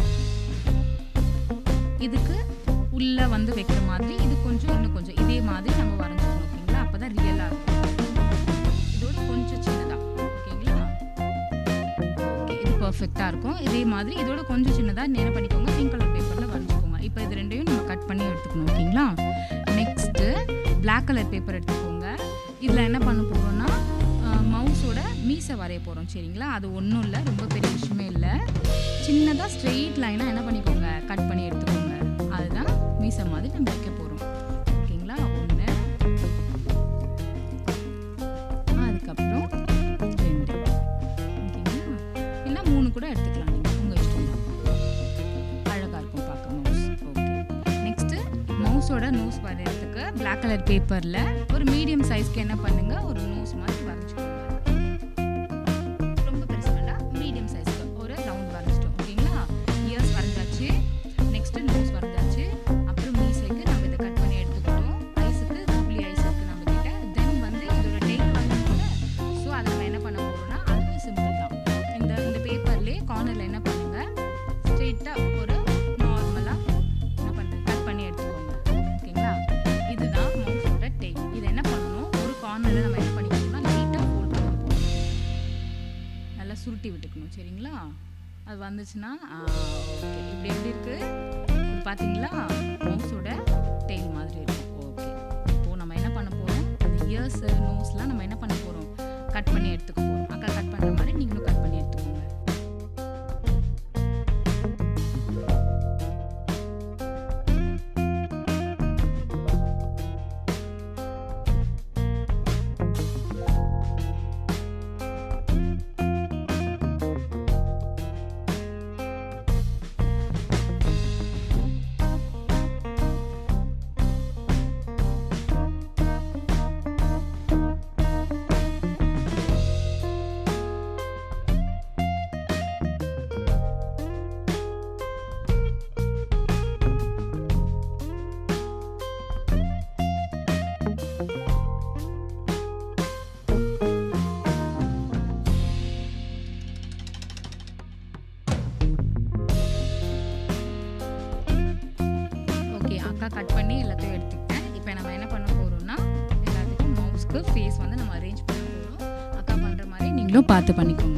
இதுக்கு உள்ளே வந்து வைக்கிற மாதிரி இது கொஞ்சம் இன்னும் கொஞ்சம் இதே மாதிரி நம்ம வரைஞ்சிக்கணும் ஓகேங்களா அப்போ தான் ரியலாக இருக்கும் இதோட கொஞ்சம் சின்னதாக ஓகேங்களா ஓகே இது பர்ஃபெக்டாக இருக்கும் இதே மாதிரி இதோட கொஞ்சம் சின்னதாக என்ன பண்ணிக்கோங்க பிங்க் கலர் பேப்பரில் வரைஞ்சிக்கோங்க இப்போ இது ரெண்டையும் நம்ம கட் பண்ணி எடுத்துக்கணும் ஓகேங்களா நெக்ஸ்ட்டு Black கலர் பேப்பர் எடுத்துக்கோங்க இதில் என்ன பண்ண போகிறோம்னா மவுஸோட மீசை வரைய போகிறோம் சரிங்களா அது ஒன்றும் இல்லை ரொம்ப பெரிய விஷயமே இல்லை சின்னதாக ஸ்ட்ரெயிட் லைனாக என்ன பண்ணிக்கோங்க கட் பண்ணி எடுத்துக்கோங்க அதுதான் மீசை மாதிரி நம்ம வைக்க போகிறோம் ஓகேங்களா ஒன்று அதுக்கப்புறம் ரெண்டு ஓகேங்களா இல்லை மூணு கூட எடுத்துக்கலாம் நீங்கள் உங்கள் இஷ்டம் தான் அழகாக இருக்கும் பார்க்க மவுஸ் ஓகே நெக்ஸ்ட்டு மவுஸோட நோஸ் வரைகிறதுக்கு Black கலர் பேப்பரில் ஒரு மீடியம் சைஸ்க்கு என்ன பண்ணுங்க ஒரு நோஸ் மாதிரி வரைஞ்சிக்கோங்க ரொம்ப பெருசு வேண்டாம் மீடியம் சைஸ்க்கு ஒரு ரவுண்ட் வரைஞ்சிட்டோம் ஓகேங்களா இயர்ஸ் வரைஞ்சாச்சு நெக்ஸ்ட்டு நோஸ் வரைஞ்சாச்சு அப்புறம் மீசைக்கு நம்ம இதை கட் பண்ணி எடுத்துக்கிட்டோம் ஐஸுக்கு கூப்ளி ஐஸ் இருக்கு நம்ம கிட்ட தென் வந்து இதோட டெய்ல் பண்ணணும்ல ஸோ அதை நம்ம என்ன பண்ண போகிறோம்னா அதுவும் சிம்பிள் தான் இந்த இந்த பேப்பர்லேயே கார்னரில் என்ன பண்ணுங்க ஸ்ட்ரெயிட்டாக ஒரு நார்மலாக என்ன பண்ணுங்க கட் பண்ணி எடுத்துக்கோங்க ஓகேங்களா இதுதான் மவுஸோட டெய்ல் இதை என்ன பண்ணணும் ஒரு கார்னரில் நம்ம என்ன பண்ணிக்கணும்னா லைட்டாக ஃபோல்ட் பண்ண போகிறோம் நல்லா சுருட்டி விட்டுக்கணும் சரிங்களா அது வந்துச்சுன்னா ஓகே இப்படி எப்படி இருக்கு இது பார்த்தீங்களா மவுஸோட டெய்ல் மாதிரி இருக்கும் ஓகே இப்போ நம்ம என்ன பண்ண போகிறோம் அந்த இயர்ஸ் நோஸ்லாம் நம்ம என்ன பண்ண போகிறோம் கட் பண்ணி எடுத்துக்க போகிறோம் அக்கா கட் பண்ணுற மாதிரி நீங்களும் கட் பண்ணி எடுத்துக்கோங்க ஓகே அக்கா கட் பண்ணி எல்லாத்தையும் எடுத்துக்கிட்டேன் இப்போ நம்ம என்ன பண்ண போகிறோம்னா எல்லாத்துக்கும் மவுஸ்க்கு ஃபேஸ் வந்து நம்ம அரேஞ்ச் பண்ண போகிறோம் அக்கா பண்ணுற மாதிரி நீங்களும் பார்த்து பண்ணிக்கோங்க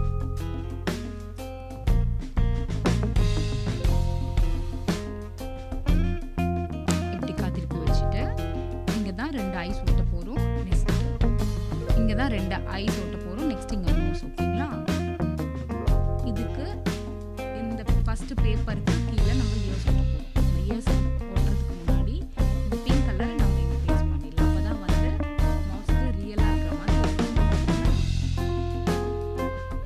இப்படி காத்திருப்பி வச்சுட்டு இங்கே தான் ரெண்டு ஐஸ் ஓட்ட போகிறோம் நெக்ஸ்ட் இங்கே தான் ரெண்டு ஐஸ் ஓட்ட போகிறோம் நெக்ஸ்ட் இங்கே நோஸ் ஓகேங்களா இதுக்கு இந்த ஃபர்ஸ்ட் பேப்பருக்கு கீழே நம்ம இயர்ஸ் ஓட்ட போகிறோம் அந்த இயர்ஸ் ஓட்டுறதுக்கு முன்னாடி இந்த பிங்க் கலர் நம்ம இங்கே பேஸ் பண்ணிடலாம் அப்போ தான் வந்து மவுஸ்க்கு ரியலாக இருக்கிற மாதிரி இருக்கும்.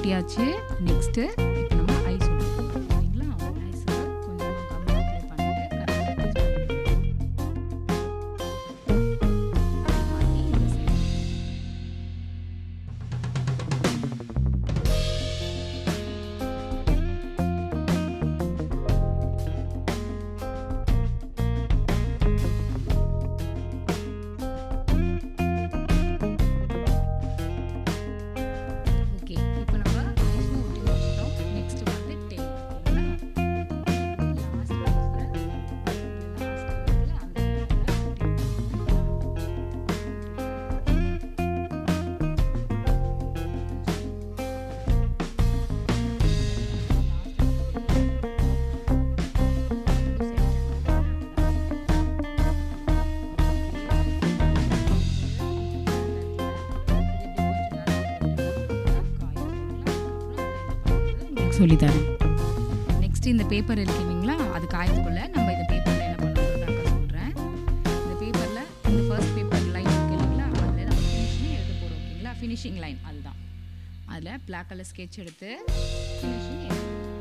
ஒட்டியாச்சு நெக்ஸ்ட்டு இப்போ நம்ம ஐஸ் ஒட்டிக்கலாம் சரிங்களா ஐஸுக்கு கொஞ்சம் கம்மி அப்ளை பண்ணிட்டு கரெக்டாக மாற்றி இந்த side ஓகே இப்போ நம்ம ஐஸும் ஒட்டி முடிச்சிட்டோம் நெக்ஸ்ட் வந்து டெய்ல் ஓகேங்களா லாஸ்ட் லாஸ்ட்டில் லாஸ்ட் இருக்குல்ல அந்த இடத்துல சொல்லித்தரேன் நெக்ஸ்ட் இந்த பேப்பர் இருக்கு இல்லைங்களா அது காயத்துக்குள்ள நம்ம இந்த பேப்பரில் என்ன பண்ணணும்னு சொல்கிறேன் இந்த பேப்பரில் இந்த ஃபர்ஸ்ட் பேப்பர் லைன் இருக்கு இல்லைங்களா அதில் நம்ம ஃபினிஷிங் எழுத போகிறோம் ஓகேங்களா ஃபினிஷிங் லைன் அதுதான் அதில் பிளாக் கலர் ஸ்கெட்ச் எடுத்து ஃபினிஷிங் எழுத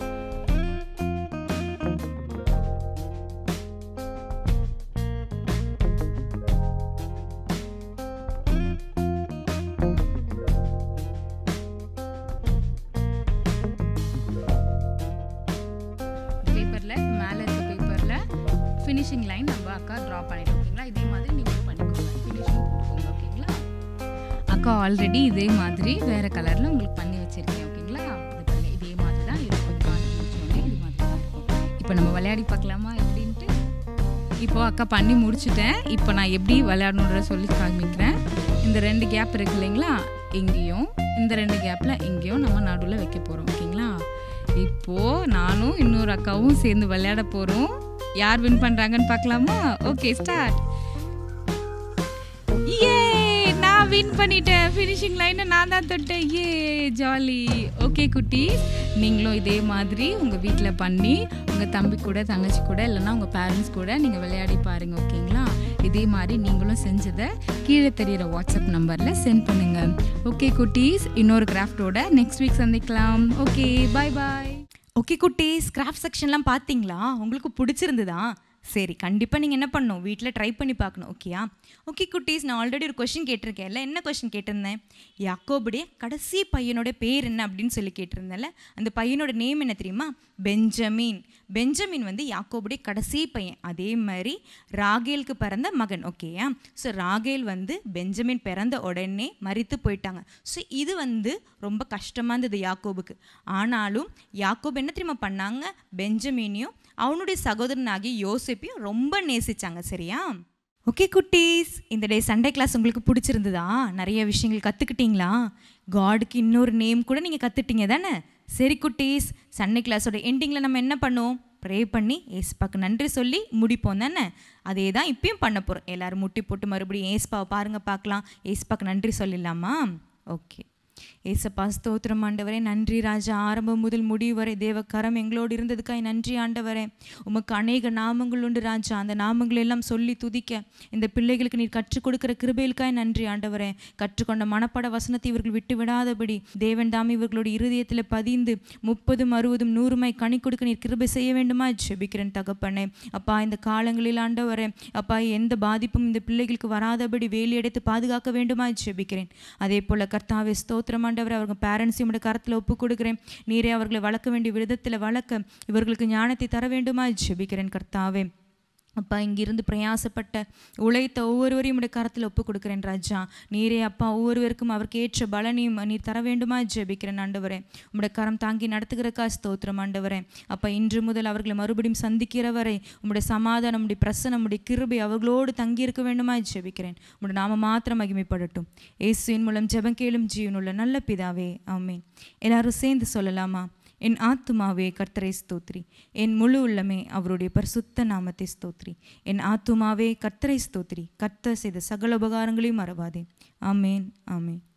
பேப்பரில் மேலே இருக்க பேப்பரில் ஃபினிஷிங் லைன் நம்ம அக்கா ட்ரா பண்ணிட்டோம் ஓகேங்களா இதே மாதிரி நீங்கள் பண்ணிக்கோங்க ஃபினிஷிங் போட்டுக்கோங்க ஓகேங்களா அக்கா ஆல்ரெடி இதே மாதிரி வேறு கலரில் உங்களுக்கு பண்ணி வச்சுருக்கேன் ஓகேங்களா இது பாருங்க இதே மாதிரி தான் இருக்கும் காஞ்சி முடிச்சோடனே இது மாதிரி தான் இருக்கும் இப்போ நம்ம விளையாடி பார்க்கலாமா எப்படின்ட்டு இப்போ அக்கா பண்ணி முடிச்சிட்டேன் இப்போ நான் எப்படி விளையாடணுன்ற சொல்லி காமிக்கிறேன் இந்த ரெண்டு கேப் இருக்கு இல்லைங்களா இங்கேயும் இந்த ரெண்டு கேப்பில் இங்கேயும் நம்ம நடுவில் வைக்க போகிறோம் ஓகேங்களா இப்போது நானும் இன்னொரு அக்காவும் சேர்ந்து விளையாட போகிறோம் யார் வின் பண்ணுறாங்கன்னு பார்க்கலாமா ஓகே ஸ்டார்ட் ஏ நான் வின் பண்ணிட்டேன் ஃபினிஷிங் லைனை நான் தான் தொட்டேன் ஏ ஜாலி ஓகே குட்டி நீங்களும் இதே மாதிரி உங்கள் வீட்டில் பண்ணி உங்கள் தம்பி கூட தங்கச்சி கூட இல்லைன்னா உங்கள் பேரண்ட்ஸ் கூட நீங்கள் விளையாடி பாருங்கள் ஓகேங்களா இதே மாதிரி நீங்களும் செஞ்சதை கீழே தெரியிற வாட்ஸ்அப் நம்பரில் சென்ட் பண்ணுங்கள் ஓகே குட்டீஸ் இன்னொரு கிராஃப்டோட நெக்ஸ்ட் வீக் சந்திக்கலாம் ஓகே பாய் பாய் ஓகே குட்டீஸ் கிராஃப்ட் செக்ஷன்லாம் பார்த்தீங்களா உங்களுக்கு பிடிச்சிருந்துதா சரி கண்டிப்பாக நீங்கள் என்ன பண்ணணும் வீட்டில் ட்ரை பண்ணி பார்க்கணும் ஓகேயா ஓகே குட்டீஸ் நான் ஆல்ரெடி ஒரு கொஷின் கேட்டிருக்கேன்ல என்ன கொஷின் கேட்டிருந்தேன் யாக்கோபுடைய கடைசி பையனோட பேர் என்ன அப்படின்னு சொல்லி கேட்டிருந்தேன்ல அந்த பையனோட நேம் என்ன தெரியுமா பெஞ்சமின் பெஞ்சமின் வந்து யாக்கோபுடைய கடைசி பையன் அதே மாதிரி ராகேலுக்கு பிறந்த மகன் ஓகேயா ஸோ ராகேல் வந்து பெஞ்சமின் பிறந்த உடனே மரித்து போயிட்டாங்க ஸோ இது வந்து ரொம்ப கஷ்டமாக இருந்தது யாக்கோபுக்கு ஆனாலும் யாக்கோபு என்ன தெரியுமா பண்ணாங்க பெஞ்சமினையும் அவனுடைய சகோதரனாகிய யோசிப்பையும் ரொம்ப நேசிச்சாங்க சரியா ஓகே குட்டீஸ் இந்த டே சண்டே கிளாஸ் உங்களுக்கு பிடிச்சிருந்ததா நிறைய விஷயங்கள் கற்றுக்கிட்டீங்களா காடுக்கு இன்னொரு நேம் கூட நீங்கள் கற்றுட்டீங்க தானே சரி குட்டீஸ் சண்டே கிளாஸோட எண்டிங்கில் நம்ம என்ன பண்ணுவோம் ப்ரே பண்ணி ஏஸ்பாக்கு நன்றி சொல்லி முடிப்போம் தானே அதே தான் இப்பயும் பண்ண போகிறோம் எல்லோரும் முட்டி போட்டு மறுபடியும் ஏஸ்பாவை பாருங்கள் பார்க்கலாம் ஏஸ்பாக்கு நன்றி சொல்லிடலாமா ஓகே ஏசப்பா ஸ்தோத்திரம் ஆண்டவரே நன்றி ராஜா ஆரம்பம் முதல் முடிவு வரை தேவ கரம் எங்களோடு இருந்ததுக்காய் நன்றி ஆண்டவரே உமக்கு அநேக நாமங்கள் உண்டு ராஜா அந்த நாமங்கள் எல்லாம் சொல்லி துதிக்க இந்த பிள்ளைகளுக்கு நீர் கற்றுக் கொடுக்கிற கிருபைகளுக்காய் நன்றி ஆண்டவரே கற்றுக்கொண்ட மனப்பட வசனத்தை இவர்கள் விட்டு விடாதபடி தேவன் தாம் இவர்களுடைய இருதயத்தில் பதிந்து முப்பதும் அறுபதும் நூறுமை கனி கொடுக்க நீர் கிருபை செய்ய வேண்டுமா ஜெபிக்கிறேன் தகப்பனே அப்பா இந்த காலங்களில் ஆண்டவரே அப்பா எந்த பாதிப்பும் இந்த பிள்ளைகளுக்கு வராதபடி வேலி அடைத்து பாதுகாக்க வேண்டுமா ஜெபிக்கிறேன் அதே போல் கர்த்தாவே ஸ்தோத்திரம் ஆண்டவரை அவங்க பேரண்ட்ஸையும் உடைய கரத்தில் ஒப்பு கொடுக்குறேன் நீரே அவர்களை வளர்க்க வேண்டிய விதத்தில் வளர்க்க இவர்களுக்கு ஞானத்தை தர வேண்டுமா ஜெபிக்கிறேன் கர்த்தாவே அப்பா இங்கிருந்து பிரயாசப்பட்ட உழைத்த ஒவ்வொருவரையும் உடைய கரத்தில் ஒப்பு கொடுக்குறேன் ராஜா நீரே அப்பா ஒவ்வொருவருக்கும் அவருக்கு ஏற்ற பலனையும் நீர் தர வேண்டுமா ஜெபிக்கிறேன் ஆண்டவரே உம்முடைய கரம் தாங்கி நடத்துகிறக்கா ஸ்தோத்திரம் ஆண்டவரே அப்பா இன்று முதல் அவர்களை மறுபடியும் சந்திக்கிற வரை உம்முடைய சமாதானம் உடைய பிரசனம் உடைய கிருபை அவர்களோடு தங்கியிருக்க வேண்டுமா ஜெபிக்கிறேன் உம்முடைய நாம மாத்திரம் மகிமைப்படட்டும் இயேசுவின் மூலம் ஜெபம் கேளும் ஜீவனுள்ள நல்ல பிதாவே ஆமென் எல்லாரும் சேர்ந்து சொல்லலாமா என் ஆத்துமாவே கர்த்தரை ஸ்தோத்ரி என் முழு உள்ளமே அவருடைய பரிசுத்த நாமத்தை ஸ்தோத்ரி என் ஆத்துமாவே கர்த்தரை ஸ்தோத்ரி கர்த்தர் செய்த சகல உபகாரங்களையும் மறவாதே ஆமேன் ஆமேன்